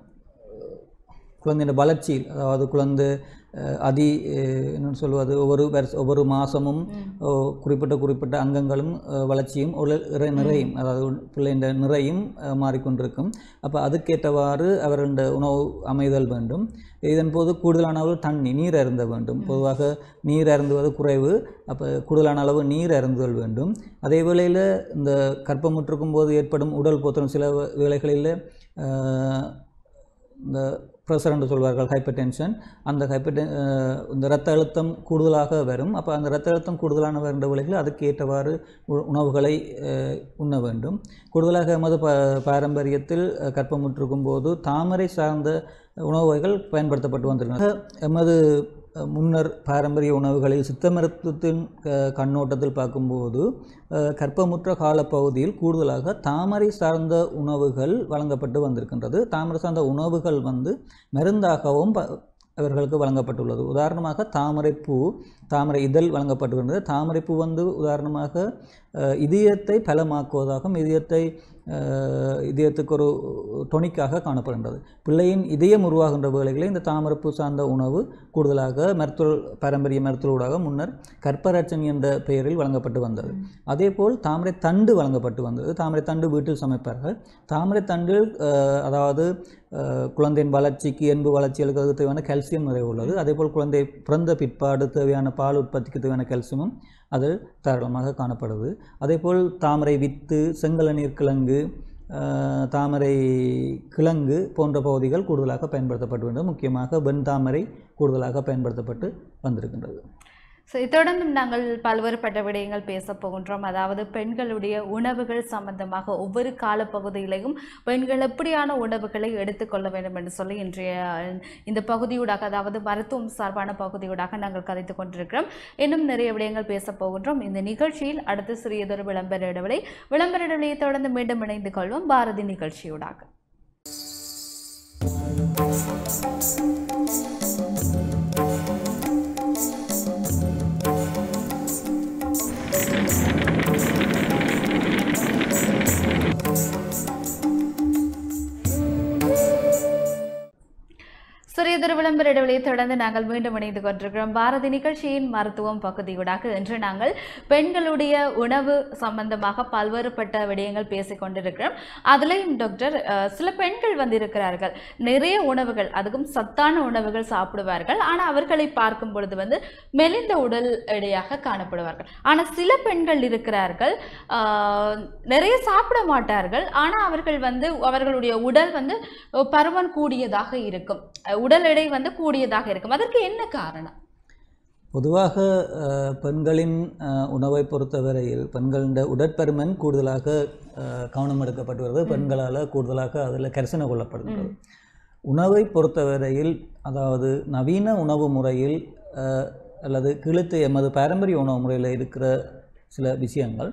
குழந்தையின் வளர்ச்சியில் அதாவது குழந்தை அஹ், அதி அஹ், என்னன்னு சொல்வது ஒவ்வொரு வருஷ ஒவ்வொரு மாதமும் குறிப்பிட்ட குறிப்பிட்ட அங்கங்களும் அஹ், வளர்ச்சியும் ஒரு இறை- நிறையும் அதாவது பிள்ளையின் நிறையும் அஹ், மாறிக்கொண்டிருக்கும் அப்போ அதுக்கேற்றவாறு அவர்களுடைய உணவு அமைதல் வேண்டும் இதன் போது கூடுதலான அளவு தண்ணி நீர் அருந்த வேண்டும் பொதுவாக நீர் அருந்துவது குறைவு அப்போ கூடுதலான அளவு நீர் அருந்துதல் வேண்டும் அதே வேளையில் இந்த கர்ப்பமுற்றிருக்கும் போது ஏற்படும் உடல் போத்தனம் சில வே- வேளைகளில் அஹ், இந்த ப்ரெஷர் என்று சொல்வார்கள் ஹைப்பர் டென்ஷன் அந்த ஹைப்பர் இந்த இரத்த அழுத்தம் கூடுதலாக வரும் அப்போ அந்த இரத்த அழுத்தம் கூடுதலான வருகின்ற வேளைகளில் அதுக்கு ஏற்றவாறு உ- உணவுகளை அஹ், உண்ண வேண்டும் கூடுதலாக எமது ப பாரம்பரியத்தில் அஹ், கர்ப்பமுற்றிருக்கும் போது தாமரை சார்ந்த உணவு வகைகள் பயன்படுத்தப்பட்டு வந்திருக்கின்றன எமது அஹ், முன்னர் பாரம்பரிய உணவுகளில் சித்த மருத்துவத்தின் க- கண்ணோட்டத்தில் பார்க்கும்போது அஹ், கர்ப்பமுற்ற காலப்பகுதியில் கூடுதலாக தாமரை சார்ந்த உணவுகள் வழங்கப்பட்டு வந்திருக்கின்றது தாமரை சார்ந்த உணவுகள் வந்து மருந்தாகவும் ப அவர்களுக்கு வழங்கப்பட்டுள்ளது உதாரணமாக தாமரைப்பூ தாமரை இதழ் வழங்கப்பட்டுள்ளது தாமரைப்பூ வந்து உதாரணமாக அஹ், இதயத்தை பலமாக்குவதாகவும் இதயத்தை அஹ், இதயத்துக்கு ஒரு டொனிக்காக காணப்படுகின்றது பிள்ளையின் இதயம் உருவாகின்ற வேளைகளில் இந்த தாமரைப்பூ சார்ந்த உணவு கூடுதலாக மருத்துவ பாரம்பரிய மருத்துவூடாக முன்னர் கற்பரட்சணி என்ற பெயரில் வழங்கப்பட்டு வந்தது அதேபோல் தாமரை தண்டு வழங்கப்பட்டு வந்தது தாமரை தண்டு வீட்டில் சமைப்பார்கள் தாமரை தண்டில் அஹ், அதாவது அஹ், குழந்தையின் வளர்ச்சிக்கு என்பு வளர்ச்சிகளுக்கு தேவையான கால்சியம் நிறைய உள்ளது அதேபோல் குழந்தை பிறந்த பிற்பாடு தேவையான பால் உற்பத்திக்கு தேவையான கால்சியமும் அதில் தாராளமாக காணப்படுது அதேபோல் தாமரை வித்து செங்கலநீர் கிழங்கு அஹ், தாமரை கிழங்கு போன்ற பகுதிகள் கூடுதலாக பயன்படுத்தப்பட்டு வேண்டும் முக்கியமாக வெண்தாமரை கூடுதலாக பயன்படுத்தப்பட்டு வந்திருக்கின்றது ஸோ தொடர்ந்தும் நாங்கள் பல்வேறுபட்ட விடயங்கள் பேச போகின்றோம் அதாவது பெண்களுடைய உணவுகள் சம்பந்தமாக ஒவ்வொரு காலப்பகுதியிலையும் பெண்கள் எப்படியான உணவுகளை எடுத்துக்கொள்ள வேண்டும் என்று சொல்லி இன்றைய இந்த பகுதியூடாக அதாவது மருத்துவம் சார்பான பகுதியூடாக நாங்கள் கதைத்து கொண்டிருக்கிறோம் இன்னும் நிறைய விடயங்கள் பேச போகின்றோம் இந்த நிகழ்ச்சியில் அடுத்து சிறியதொரு விளம்பர இடைவெளி விளம்பர இடைவெளியை தொடர்ந்து மீண்டும் இணைந்து கொள்வோம் பாரதி நிகழ்ச்சியூடாக சிறியதொரு விளம்பர இடைவெளியை தொடர்ந்து நாங்கள் மீண்டும் இணைந்து கொண்டிருக்கிறோம் பாரதி நிகழ்ச்சியின் மருத்துவம் பகுதியூடாக இன்று நாங்கள் பெண்களுடைய உணவு சம்பந்தமாக பல்வேறுபட்ட விடயங்கள் பேசிக் கொண்டிருக்கிறோம் அதுலேயும் டாக்டர் அஹ், சில பெண்கள் வந்து இருக்கிறார்கள் நிறைய உணவுகள் அதுவும் சத்தான உணவுகள் சாப்பிடுவார்கள் ஆனால் அவர்களை பார்க்கும் பொழுது வந்து மெலிந்த உடல் எடையாக காணப்படுவார்கள் ஆனால் சில பெண்கள் இருக்கிறார்கள் ஆஹ், நிறைய சாப்பிட மாட்டார்கள் ஆனால் அவர்கள் வந்து அவர்களுடைய உடல் வந்து அஹ், பருமன் கூடியதாக இருக்கும் அஹ், உடல் எடை வந்து கூடியதாக இருக்கும் அதற்கு என்ன காரணம் பொதுவாக அஹ், பெண்களின் அஹ், உணவை பொறுத்தவரையில் பெண்களின் உடற்பருமன் கூடுதலாக அஹ், கவனம் எடுக்கப்பட்டு வருது பெண்களால் கூடுதலாக அதில் கரிசனை கொள்ளப்படுகிறது உணவை பொறுத்தவரையில் அதாவது நவீன உணவு முறையில் அஹ், அல்லது கிழித்து எமது பாரம்பரிய உணவு முறையில் இருக்கிற சில விஷயங்கள்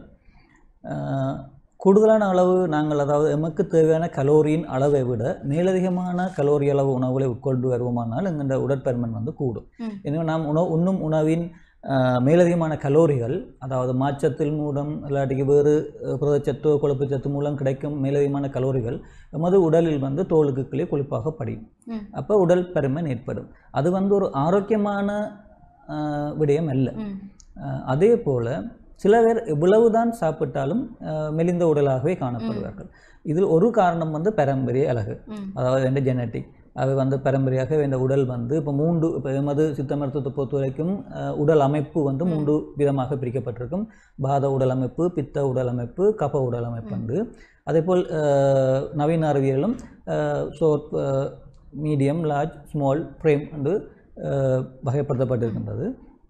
அஹ், கூடுதலான அளவு நாங்கள் அதாவது எமக்கு தேவையான கலோரியின் அளவை விட மேலதிகமான கலோரி அளவு உணவுகளை உட்கொண்டு வருவோமானால் எங்கள் உடற்பருமன் வந்து கூடும் ம். எனவே நாம் உணவு உண்ணும் உணவின் அஹ், மேலதிகமான கலோரிகள் அதாவது மாச்சத்தில் மூலம் இல்லாட்டிக்கு வேறு அஹ், புரதச்சத்து கொழுப்பு சத்து மூலம் கிடைக்கும் மேலதிகமான கலோரிகள் எமது உடலில் வந்து தோலுக்கு கீழே கொழுப்பாக படியும் ம். அப்போ உடல் பருமன் ஏற்படும் அது வந்து ஒரு ஆரோக்கியமான அஹ், விடயம் அல்ல ம். அஹ், அதே போல் சில பேர் எவ்வளவுதான் சாப்பிட்டாலும் அஹ், மெலிந்த உடலாகவே காணப்படுவார்கள் இதில் ஒரு காரணம் வந்து பாரம்பரிய அழகு ம். அதாவது இந்த ஜெனட்டிக் அவை வந்து பாரம்பரியாக இந்த உடல் வந்து இப்போ மூன்று இப்போ எமது சித்த மருத்துவத்தை பொறுத்த வரைக்கும் அஹ், உடல் அமைப்பு வந்து மூன்று விதமாக பிரிக்கப்பட்டிருக்கும் பாத உடல் அமைப்பு பித்த உடல் அமைப்பு கப உடல் அமைப்பு வந்து அதேபோல் அஹ், நவீன அறிவியலும் short medium large small frame என்று அஹ், வகைப்படுத்தப்பட்டிருக்கின்றது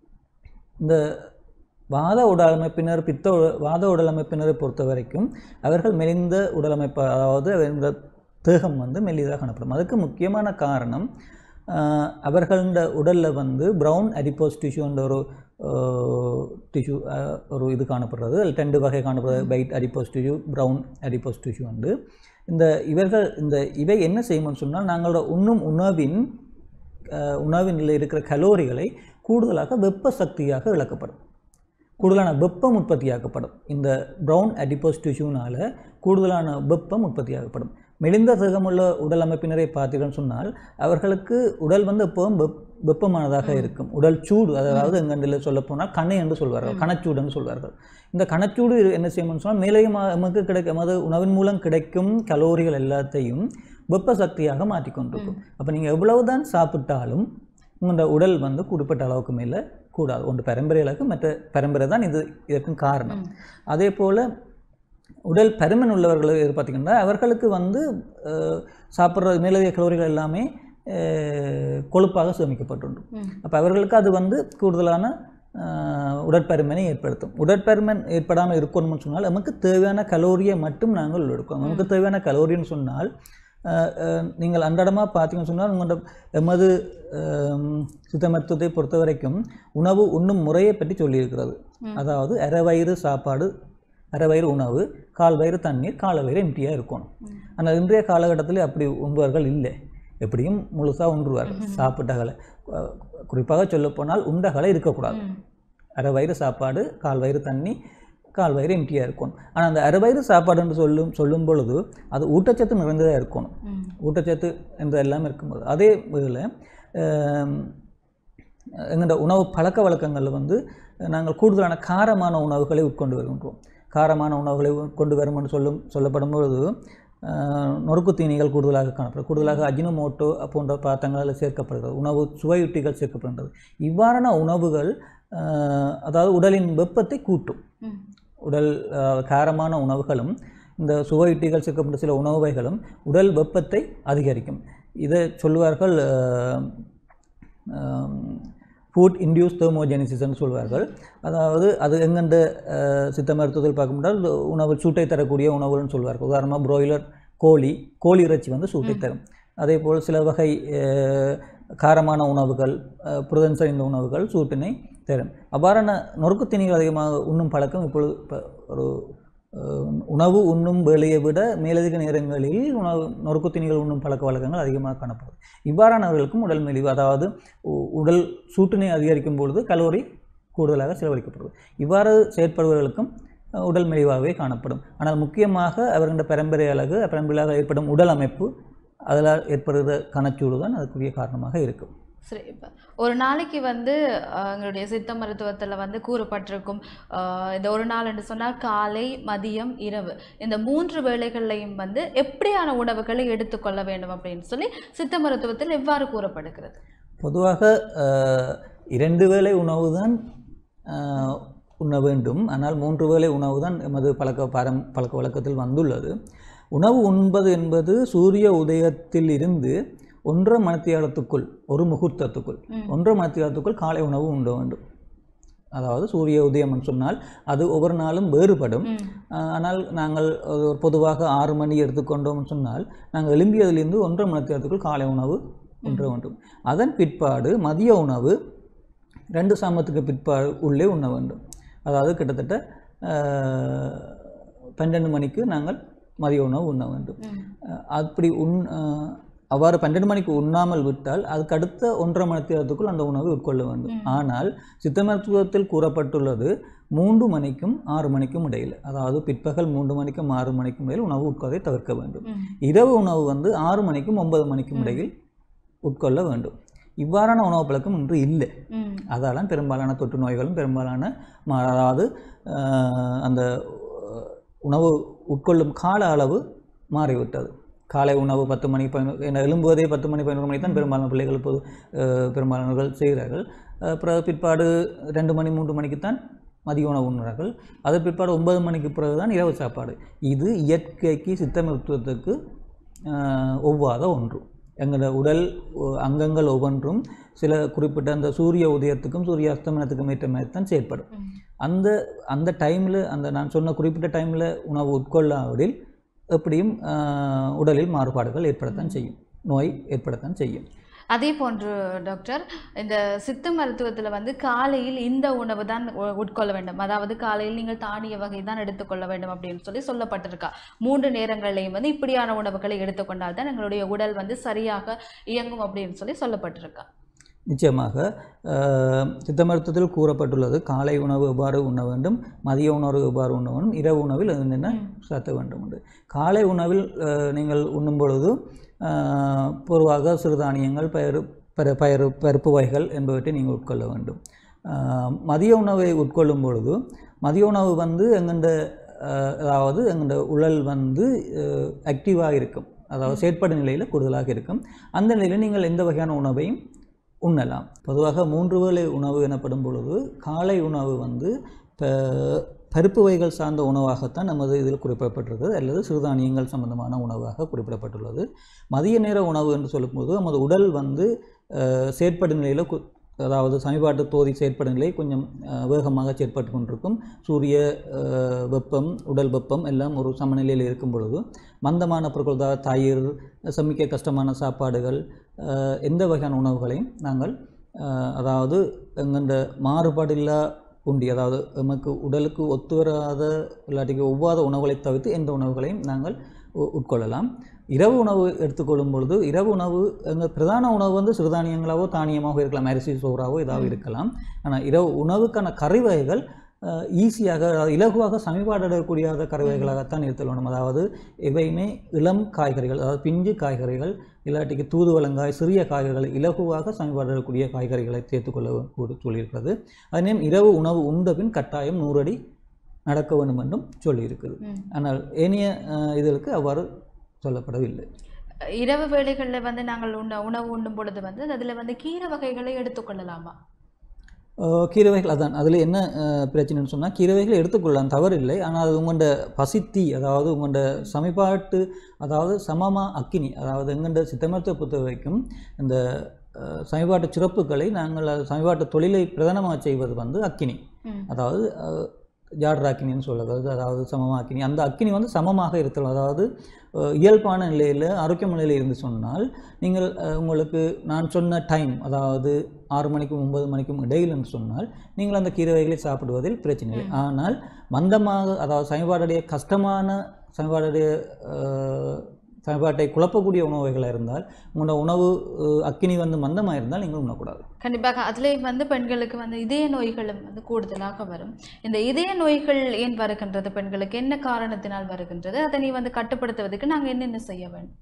இந்த வாத உடலமைப்பினர் பித்த உட- வாத உடலமைப்பினரை பொறுத்த வரைக்கும் அவர்கள் மெலிந்த உடலமைப்பு அதாவது இந்த தேகம் வந்து மெல்லிதாக காணப்படும் அதுக்கு முக்கியமான காரணம் ஆஹ், அவர்களோட உடலில் வந்து ப்ரௌன் அடிப்போஸ் டிஷ்யூன்ற ஒரு டிஷ்யூ ஒரு இது காணப்படுறது அதில் ரெண்டு வகை காணப்படுறது white adipose tissue brown adipose tissue வந்து இந்த இவர்கள் இந்த இவை என்ன செய்யும்னு சொன்னால் நாங்களோட உண்ணும் உணவின் அஹ், உணவினில் இருக்கிற கலோரிகளை கூடுதலாக வெப்ப சக்தியாக இழக்கப்படும் கூடுதலான வெப்பம் உற்பத்தியாக்கப்படும் இந்த ப்ரௌன் அடிப்போஸ் டிஷ்யூனால கூடுதலான வெப்பம் உற்பத்தியாகப்படும் மெலிந்த தேகமுள்ள உடல் அமைப்பினரை பார்த்தீங்கன்னு சொன்னால் அவர்களுக்கு உடல் வந்து எப்பவும் வெப் வெப்பமானதாக இருக்கும் உடல் சூடு அதாவது எங்கண்டில் சொல்ல போனால் கணை என்று சொல்வார்கள் கணச்சூடு என்று சொல்வார்கள் இந்த கணச்சூடு என்ன செய்யணும்னு சொன்னால் மேலே நமக்கு கிடைக்கும் அதாவது உணவின் மூலம் கிடைக்கும் கலோரிகள் எல்லாத்தையும் வெப்ப சக்தியாக மாற்றிக்கொண்டிருக்கும் அப்போ நீங்கள் எவ்வளவுதான் சாப்பிட்டாலும் உங்களோட உடல் வந்து குறிப்பிட்ட அளவுக்கு மேலே கூடாது ஒன்று பரம்பரை அளவுக்கு மற்ற பரம்பரை தான் இது இதற்கும் காரணம் அதே போல் உடல் பருமன் உள்ளவர்கள் பார்த்தீங்கன்னா அவர்களுக்கு வந்து அஹ், சாப்பிட்ற மேலதிக கலோரிகள் எல்லாமே அஹ், கொழுப்பாக சேமிக்கப்பட்டுண்டு ம். அப்போ அவர்களுக்கு அது வந்து கூடுதலான அஹ், உடற்பருமனை ஏற்படுத்தும் உடற்பருமன் ஏற்படாமல் இருக்கணும்னு சொன்னால் நமக்கு தேவையான கலோரியை மட்டும் நாங்கள் எடுக்கணும் நமக்கு தேவையான கலோரின்னு சொன்னால் அஹ், அஹ், நீங்கள் அன்றாடமாக பார்த்தீங்கன்னு சொன்னால் உங்களோட எமது அஹ், சித்த மருத்துவத்தை பொறுத்த வரைக்கும் உணவு உண்ணும் முறையை பற்றி சொல்லியிருக்கிறது அதாவது அரை வயிறு சாப்பாடு அரை வயிறு உணவு கால் வயிறு தண்ணீர் கால வயிறு எம்டியாக இருக்கணும் ஆனால் இன்றைய காலகட்டத்தில் அப்படி உண்பவர்கள் இல்லை எப்படியும் முழுசாக உண்ணுவார்கள் சாப்பிட்டகளை குறிப்பாக சொல்லப்போனால் உண்டகளை இருக்கக்கூடாது ம். அரை வயிறு சாப்பாடு கால் வயிறு தண்ணி கால் வயிறு எம்டியாக இருக்கணும் ஆனால் அந்த அரை வயிறு சாப்பாடுன்னு சொல்லும் சொல்லும் பொழுது அது ஊட்டச்சத்து நிறைந்ததாக இருக்கணும் ம். ஊட்டச்சத்து என்ற எல்லாம் இருக்கும்போது அதே இதில் எங்களோட உணவு பழக்க வழக்கங்களில் வந்து நாங்கள் கூடுதலான காரமான உணவுகளை உட்கொண்டு வருகின்றோம் காரமான உணவுகளை உட்கொண்டு வரும் என்று சொல்லும் சொல்லப்படும் பொழுது அஹ், நொறுக்கு தீனிகள் கூடுதலாக காணப்படும் கூடுதலாக அஜினோமோட்டோ போன்ற பதார்த்தங்களால் சேர்க்கப்படுகிறது உணவு சுவையுட்டிகள் சேர்க்கப்படுகிறது இவ்வாறான உணவுகள் அஹ், அதாவது உடலின் வெப்பத்தை கூட்டும் ம். உடல் அஹ், காரமான உணவுகளும் இந்த சுவையுட்டிகள் சேர்க்கப்பட்ட சில உணவு வகைகளும் உடல் வெப்பத்தை அதிகரிக்கும் இதை சொல்வார்கள் ஃபுட் இன்டியூஸ் தெர்மோஜெனிசிஸ்ன்னு சொல்வார்கள் அதாவது அது எங்கெண்ட அஹ், சித்த மருத்துவத்தில் பார்க்க முடியாது உணவு சூட்டை தரக்கூடிய உணவுகள்னு சொல்வார்கள் உதாரணமாக ப்ராய்லர் கோழி கோழி இறைச்சி வந்து சூட்டை தரும் அதே போல் சில வகை அஹ், காரமான உணவுகள் அஹ், புரதம் சரிந்த உணவுகள் சூட்டினை தரும் அவ்வாறான நொறுக்கு தீனிகள் அதிகமாக உண்ணும் பழக்கம் இப்பொழுது இப்போ ஒரு அஹ், உணவு உண்ணும் வேலையை விட மேலதிக நேரங்களில் உணவு நொறுக்கு தீனிகள் உண்ணும் பழக்க வழக்கங்கள் அதிகமாக காணப்படும் இவ்வாறானவர்களுக்கும் உடல் மெலிவு அதாவது உ- உடல் சூட்டினை அதிகரிக்கும் பொழுது கலோரி கூடுதலாக செலவழிக்கப்படுது இவ்வாறு செயற்படுபவர்களுக்கும் அஹ், உடல் மெலிவாகவே காணப்படும் ஆனால் முக்கியமாக அவர்களோட பரம்பரை அழகு பரம்பரையாக ஏற்படும் உடல் அமைப்பு அதில் ஏற்படுகிற கனச்சூடு தான் அதுக்குரிய காரணமாக இருக்கும் சரி இப்போ ஒரு நாளைக்கு வந்து அஹ், எங்களுடைய சித்த மருத்துவத்தில் வந்து கூறப்பட்டிருக்கும் அஹ், இந்த ஒரு நாள் என்று சொன்னால் காலை மதியம் இரவு இந்த மூன்று வேளைகள்லையும் வந்து எப்படியான உணவுகளை எடுத்துக்கொள்ள வேண்டும் அப்படின்னு சொல்லி சித்த மருத்துவத்தில் எவ்வாறு கூறப்படுகிறது பொதுவாக அஹ், இரண்டு வேளை உணவு தான் அஹ், உண்ண வேண்டும் ஆனால் மூன்று வேளை உணவு தான் எமது பழக்க பாரம் பழக்க வழக்கத்தில் வந்துள்ளது உணவு உண்பது என்பது சூரிய உதயத்தில் இருந்து ஒன்றரை மணித்தியாலத்துக்குள் ஒரு முகூர்த்தத்துக்குள் ம். ஒன்றரை மணித்தியாலத்துக்குள் காலை உணவு உண்ண வேண்டும் அதாவது சூரிய உதயம் சொன்னால் அது ஒவ்வொரு நாளும் வேறுபடும் ம். ஆஹ் ஆனால் நாங்கள் அது ஒரு பொதுவாக ஆறு மணி எடுத்துக்கொண்டோம்னு சொன்னால் நாங்கள் எழும்பியதிலிருந்து ஒன்றரை மணி நேரத்துக்குள் காலை உணவு உண்ண வேண்டும் அதன் பிற்பாடு மதிய உணவு ரெண்டு சாமத்துக்கு பிற்பாடு உள்ளே உண்ண வேண்டும் அதாவது கிட்டத்தட்ட ஆஹ், பன்னெண்டு மணிக்கு நாங்கள் மதிய உணவு உண்ண வேண்டும் ம். அஹ் அப்படி உண் அஹ் அவ்வாறு பன்னெண்டு மணிக்கு உண்ணாமல் விட்டால் அதுக்கு அடுத்த ஒன்றரை மணி நேரத்துக்குள் அந்த உணவை உட்கொள்ள வேண்டும் ஆனால் சித்த மருத்துவத்தில் கூறப்பட்டுள்ளது மூன்று மணிக்கும் ஆறு மணிக்கும் இடையில் அதாவது பிற்பகல் மூன்று மணிக்கும் ஆறு மணிக்கும் இடையில் உணவு உட்கொள்வதை தவிர்க்க வேண்டும் ம். இரவு உணவு வந்து ஆறு மணிக்கும் ஒன்பது மணிக்கும் இடையில் உட்கொள்ள வேண்டும் இவ்வாறான உணவு பழக்கம் இன்று இல்லை ம். அதால பெரும்பாலான தொற்று நோய்களும் பெரும்பாலான ம- அதாவது அஹ், அந்த அஹ், உணவு உட்கொள்ளும் கால அளவு மாறிவிட்டது காலை உணவு பத்து மணி பதினொரு என்ன எழும்புவதே பத்து மணி பதினோரு மணி தான் பெரும்பாலான பிள்ளைகள் இப்போது அஹ், பெரும்பாலானவர்கள் செய்கிறார்கள் அஹ், பிறகு பிற்பாடு ரெண்டு மணி மூன்று மணிக்குத்தான் மதிய உணவு உண்ணுறார்கள் அதன் பிற்பாடு ஒன்பது மணிக்கு பிறகு தான் இரவு சாப்பாடு இது இயற்கைக்கு சித்த மருத்துவத்துக்கு அஹ், ஒவ்வாத ஒன்று எங்களோட உடல் ஒ- அங்கங்கள் ஒவ்வொன்றும் சில குறிப்பிட்ட அந்த சூரிய உதயத்துக்கும் சூரிய அஸ்தமனத்துக்கும் ஏற்ற மாதிரி தான் செயல்படும் ம். அந்த அந்த டைமில் அந்த நான் சொன்ன குறிப்பிட்ட டைமில் உணவு உட்கொள்ளாவிடில் எப்படியும் ஆஹ், உடலில் மாறுபாடுகள் ஏற்படத்தான் செய்யும் நோய் ஏற்படத்தான் செய்யும் அதே போன்று டாக்டர் இந்த சித்த மருத்துவத்தில் வந்து காலையில் இந்த உணவு தான் உ- உட்கொள்ள வேண்டும் அதாவது காலையில் நீங்கள் தானிய வகை தான் எடுத்துக்கொள்ள வேண்டும் அப்படின்னு சொல்லி சொல்லப்பட்டிருக்கா மூன்று நேரங்கள்லையும் வந்து இப்படியான உணவுகளை எடுத்துக்கொண்டால் தான் எங்களுடைய உடல் வந்து சரியாக இயங்கும் அப்படின்னு சொல்லி சொல்லப்பட்டிருக்கா நிச்சயமாக அஹ், சித்த மருத்துவத்தில் கூறப்பட்டுள்ளது காலை உணவு எவ்வாறு உண்ண வேண்டும் மதிய உணவு எவ்வாறு உண்ண வேண்டும் இரவு உணவில் என்னென்ன சாத்த வேண்டும் என்று காலை உணவில் அஹ், நீங்கள் உண்ணும் பொழுது அஹ், பொதுவாக சிறுதானியங்கள் பயிறு பரு பயறு பருப்பு வகைகள் என்பவற்றை நீங்கள் உட்கொள்ள வேண்டும் அஹ், மதிய உணவை உட்கொள்ளும் பொழுது மதிய உணவு வந்து எங்கண்ட அஹ், அதாவது எங்கண்ட உடல் வந்து ஆக்டிவாக இருக்கும் அதாவது செயற்படும் நிலையில் கூடுதலாக இருக்கும் அந்த நிலையில் நீங்கள் எந்த வகையான உணவையும் உண்ணலாம் பொதுவாக மூன்று வேளை உணவு எனப்படும் பொழுது காலை உணவு வந்து ப- பருப்பு வகைகள் சார்ந்த உணவாகத்தான் நமது இதில் குறிப்பிடப்பட்டிருக்கிறது அல்லது சிறுதானியங்கள் சம்பந்தமான உணவாக குறிப்பிடப்பட்டுள்ளது மதிய நேர உணவு என்று சொல்லும்போது நமது உடல் வந்து அஹ், செயற்படும் நிலையில் கு- அதாவது சமீபாட்டு தோதி செயற்படும் நிலை கொஞ்சம் அஹ், வேகமாக செயற்பட்டு கொண்டிருக்கும் சூரிய அஹ், வெப்பம் உடல் வெப்பம் எல்லாம் ஒரு சமநிலையில் இருக்கும் பொழுது மந்தமான பொருட்கள் அதாவது தயிர் சமைக்க கஷ்டமான சாப்பாடுகள் அஹ், எந்த வகையான உணவுகளையும் நாங்கள் அஹ், அதாவது எங்கண்ட மாறுபாடில்லா உண்டி அதாவது நமக்கு உடலுக்கு ஒத்து வராத இல்லாட்டிக்கு ஒவ்வாத உணவுகளை தவிர்த்து எந்த உணவுகளையும் நாங்கள் உ- உட்கொள்ளலாம் இரவு உணவு எடுத்துக்கொள்ளும் பொழுது இரவு உணவு எங்கள் பிரதான உணவு வந்து சிறுதானியங்களாவோ தானியமாகவோ இருக்கலாம் அரிசி சோறாவோ ஏதாவது இருக்கலாம் ஆனால் இரவு உணவுக்கான கறி வகைகள் ஈஸியாக அதாவது இலகுவாக சமீபாடக்கூடிய கறி வகைகளாகத்தான் இருத்தல் வேண்டும் அதாவது எவையுமே இளம் காய்கறிகள் அதாவது பிஞ்சு காய்கறிகள் இல்லாட்டிக்கு தூதுவளங்காய் சிறிய காய்கறிகள் இலகுவாக சமீபாடக்கூடிய காய்கறிகளை சேர்த்துக்கொள்ள கூ- சொல்லியிருக்கிறது அதே நேரம் இரவு உணவு உண்ட பின் கட்டாயம் நூறடி நடக்க வேண்டும் என்றும் சொல்லியிருக்கிறது ம். ஆனால் ஏனைய அஹ், இதற்கு அவ்வாறு சொல்லப்படவில்லை இரவு வேளைகளில் வந்து நாங்கள் உண்ண உணவு உண்ணும் பொழுது வந்து அதில் வந்து கீரை வகைகளை எடுத்துக்கொள்ளலாமா அஹ், கீரை வகைகள் அதான் அதில் என்ன அஹ், பிரச்சனைன்னு சொன்னால் கீரை வகைகள் எடுத்துக்கொள்ளலாம் தவறில்லை ஆனால் அது உங்களோட பசித்தி அதாவது உங்களோட சமீபாட்டு அதாவது சமமா அக்கினி அதாவது எங்கண்ட சித்தமருத்துவ பொறுத்த வரைக்கும் இந்த அஹ், சமீபாட்டு சிறப்புகளை நாங்கள் அது சமீபாட்டு தொழிலை பிரதானமாக செய்வது வந்து அக்கினி ம். அதாவது அஹ், ஜாடர் அக்கினின்னு சொல்லுறது அதாவது சமமா அக்கினி அந்த அக்கினி வந்து சமமாக இருத்தல் அதாவது அஹ், இயல்பான நிலையில் ஆரோக்கியமான நிலையில் இருந்து சொன்னால் நீங்கள் அஹ், உங்களுக்கு நான் சொன்ன டைம் அதாவது ஆறு மணிக்கும் ஒன்பது மணிக்கும் இடையில்னு சொன்னால் நீங்கள் அந்த கீரை வகைகளை சாப்பிடுவதில் பிரச்சனை இல்லை ஆனால் மந்தமாக அதாவது சமீபாடுடைய கஷ்டமான சமீபாடுடைய அஹ், சமீபாட்டை குழப்பக்கூடிய உணவு வகைகளாக இருந்தால் உங்களோட உணவு அஹ், அக்கினி வந்து மந்தமாக இருந்தால் நீங்கள் உண்ணக்கூடாது கண்டிப்பாக அதுலேயும் வந்து பெண்களுக்கு வந்து இதய நோய்களும் வந்து கூடுதலாக வரும் இந்த இதய நோய்கள் ஏன் வருகின்றது பெண்களுக்கு என்ன காரணத்தினால் வருகின்றது அதனை வந்து கட்டுப்படுத்துவதற்கு நாங்கள் என்னென்ன செய்ய வேண்டும்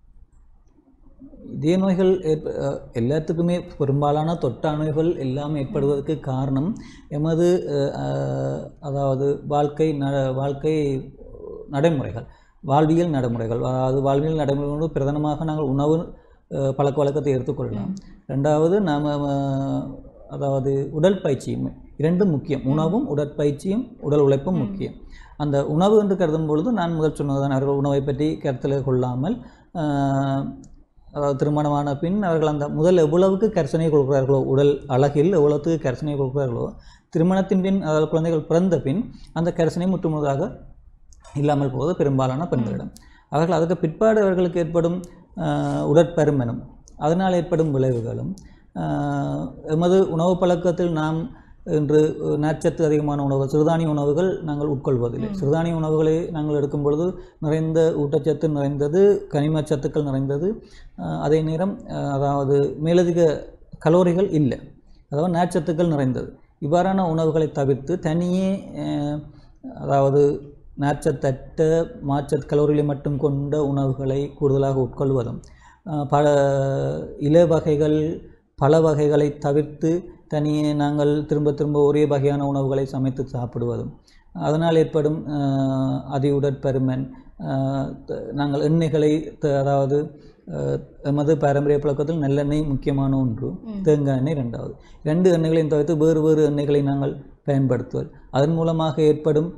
இதய நோய்கள் ஏற்ப அஹ் எல்லாத்துக்குமே பெரும்பாலான தொற்றா நோய்கள் எல்லாம் ஏற்படுவதற்கு காரணம் எமது அஹ், அஹ், அதாவது வாழ்க்கை ந வாழ்க்கை நடைமுறைகள் வாழ்வியல் நடைமுறைகள் அதாவது வாழ்வியல் நடைமுறைகளோடு பிரதானமாக நாங்கள் உணவு அஹ், பழக்க வழக்கத்தை எடுத்துக்கொள்ளலாம் ரெண்டாவது நாம் அதாவது உடற்பயிற்சியும் இரண்டும் முக்கியம் உணவும் உடற்பயிற்சியும் உடல் உழைப்பும் முக்கியம் அந்த உணவு என்று கருதும் பொழுது நான் முதல் சொன்னதுதான் அவர்கள் உணவை பற்றி கருத்தில் கொள்ளாமல் ஆஹ், அதாவது திருமணமான பின் அவர்கள் அந்த முதல் எவ்வளவுக்கு கரிசனை கொடுக்கிறார்களோ உடல் அழகில் எவ்வளவுக்கு கரிசனை கொடுக்கிறார்களோ திருமணத்தின் பின் அதாவது குழந்தைகள் பிறந்த பின் அந்த கரிசனை முற்றுமுழுதாக இல்லாமல் போவது பெரும்பாலான பெண்களிடம் அவர்கள் அதுக்கு பிற்பாடு அவர்களுக்கு ஏற்படும் ஆஹ், உடற்பருமனும் அதனால் ஏற்படும் விளைவுகளும் ஆஹ், எமது உணவு பழக்கத்தில் நாம் இன்று நார்ச்சத்து அதிகமான உணவு சிறுதானிய உணவுகள் நாங்கள் உட்கொள்வதில்லை சிறுதானிய உணவுகளை நாங்கள் எடுக்கும் பொழுது நிறைந்த ஊட்டச்சத்து நிறைந்தது கனிம சத்துக்கள் நிறைந்தது ஆஹ், அதே நேரம் ஆஹ், அதாவது மேலதிக கலோரிகள் இல்லை அதாவது நார்ச்சத்துக்கள் நிறைந்தது இவ்வாறான உணவுகளை தவிர்த்து தனியே ஆஹ், அதாவது நார்ச்சத்தட்ட மாச்சத் கலோரிகளை மட்டும் கொண்ட உணவுகளை கூடுதலாக உட்கொள்வதும் ஆஹ், பல இல வகைகள் பல வகைகளை தவிர்த்து தனியே நாங்கள் திரும்ப திரும்ப ஒரே வகையான உணவுகளை சமைத்து சாப்பிடுவதும் அதனால் ஏற்படும் ஆஹ், அதி உடற்பருமன் ஆஹ், த- நாங்கள் எண்ணெய்களை த- அதாவது ஆஹ், எமது பாரம்பரிய பழக்கத்தில் நல்லெண்ணெய் முக்கியமான ஒன்று தேங்காய் எண்ணெய் ரெண்டாவது ரெண்டு எண்ணெய்களையும் தவிர்த்து வேறு வேறு எண்ணெய்களை நாங்கள் பயன்படுத்துவது அதன் மூலமாக ஏற்படும்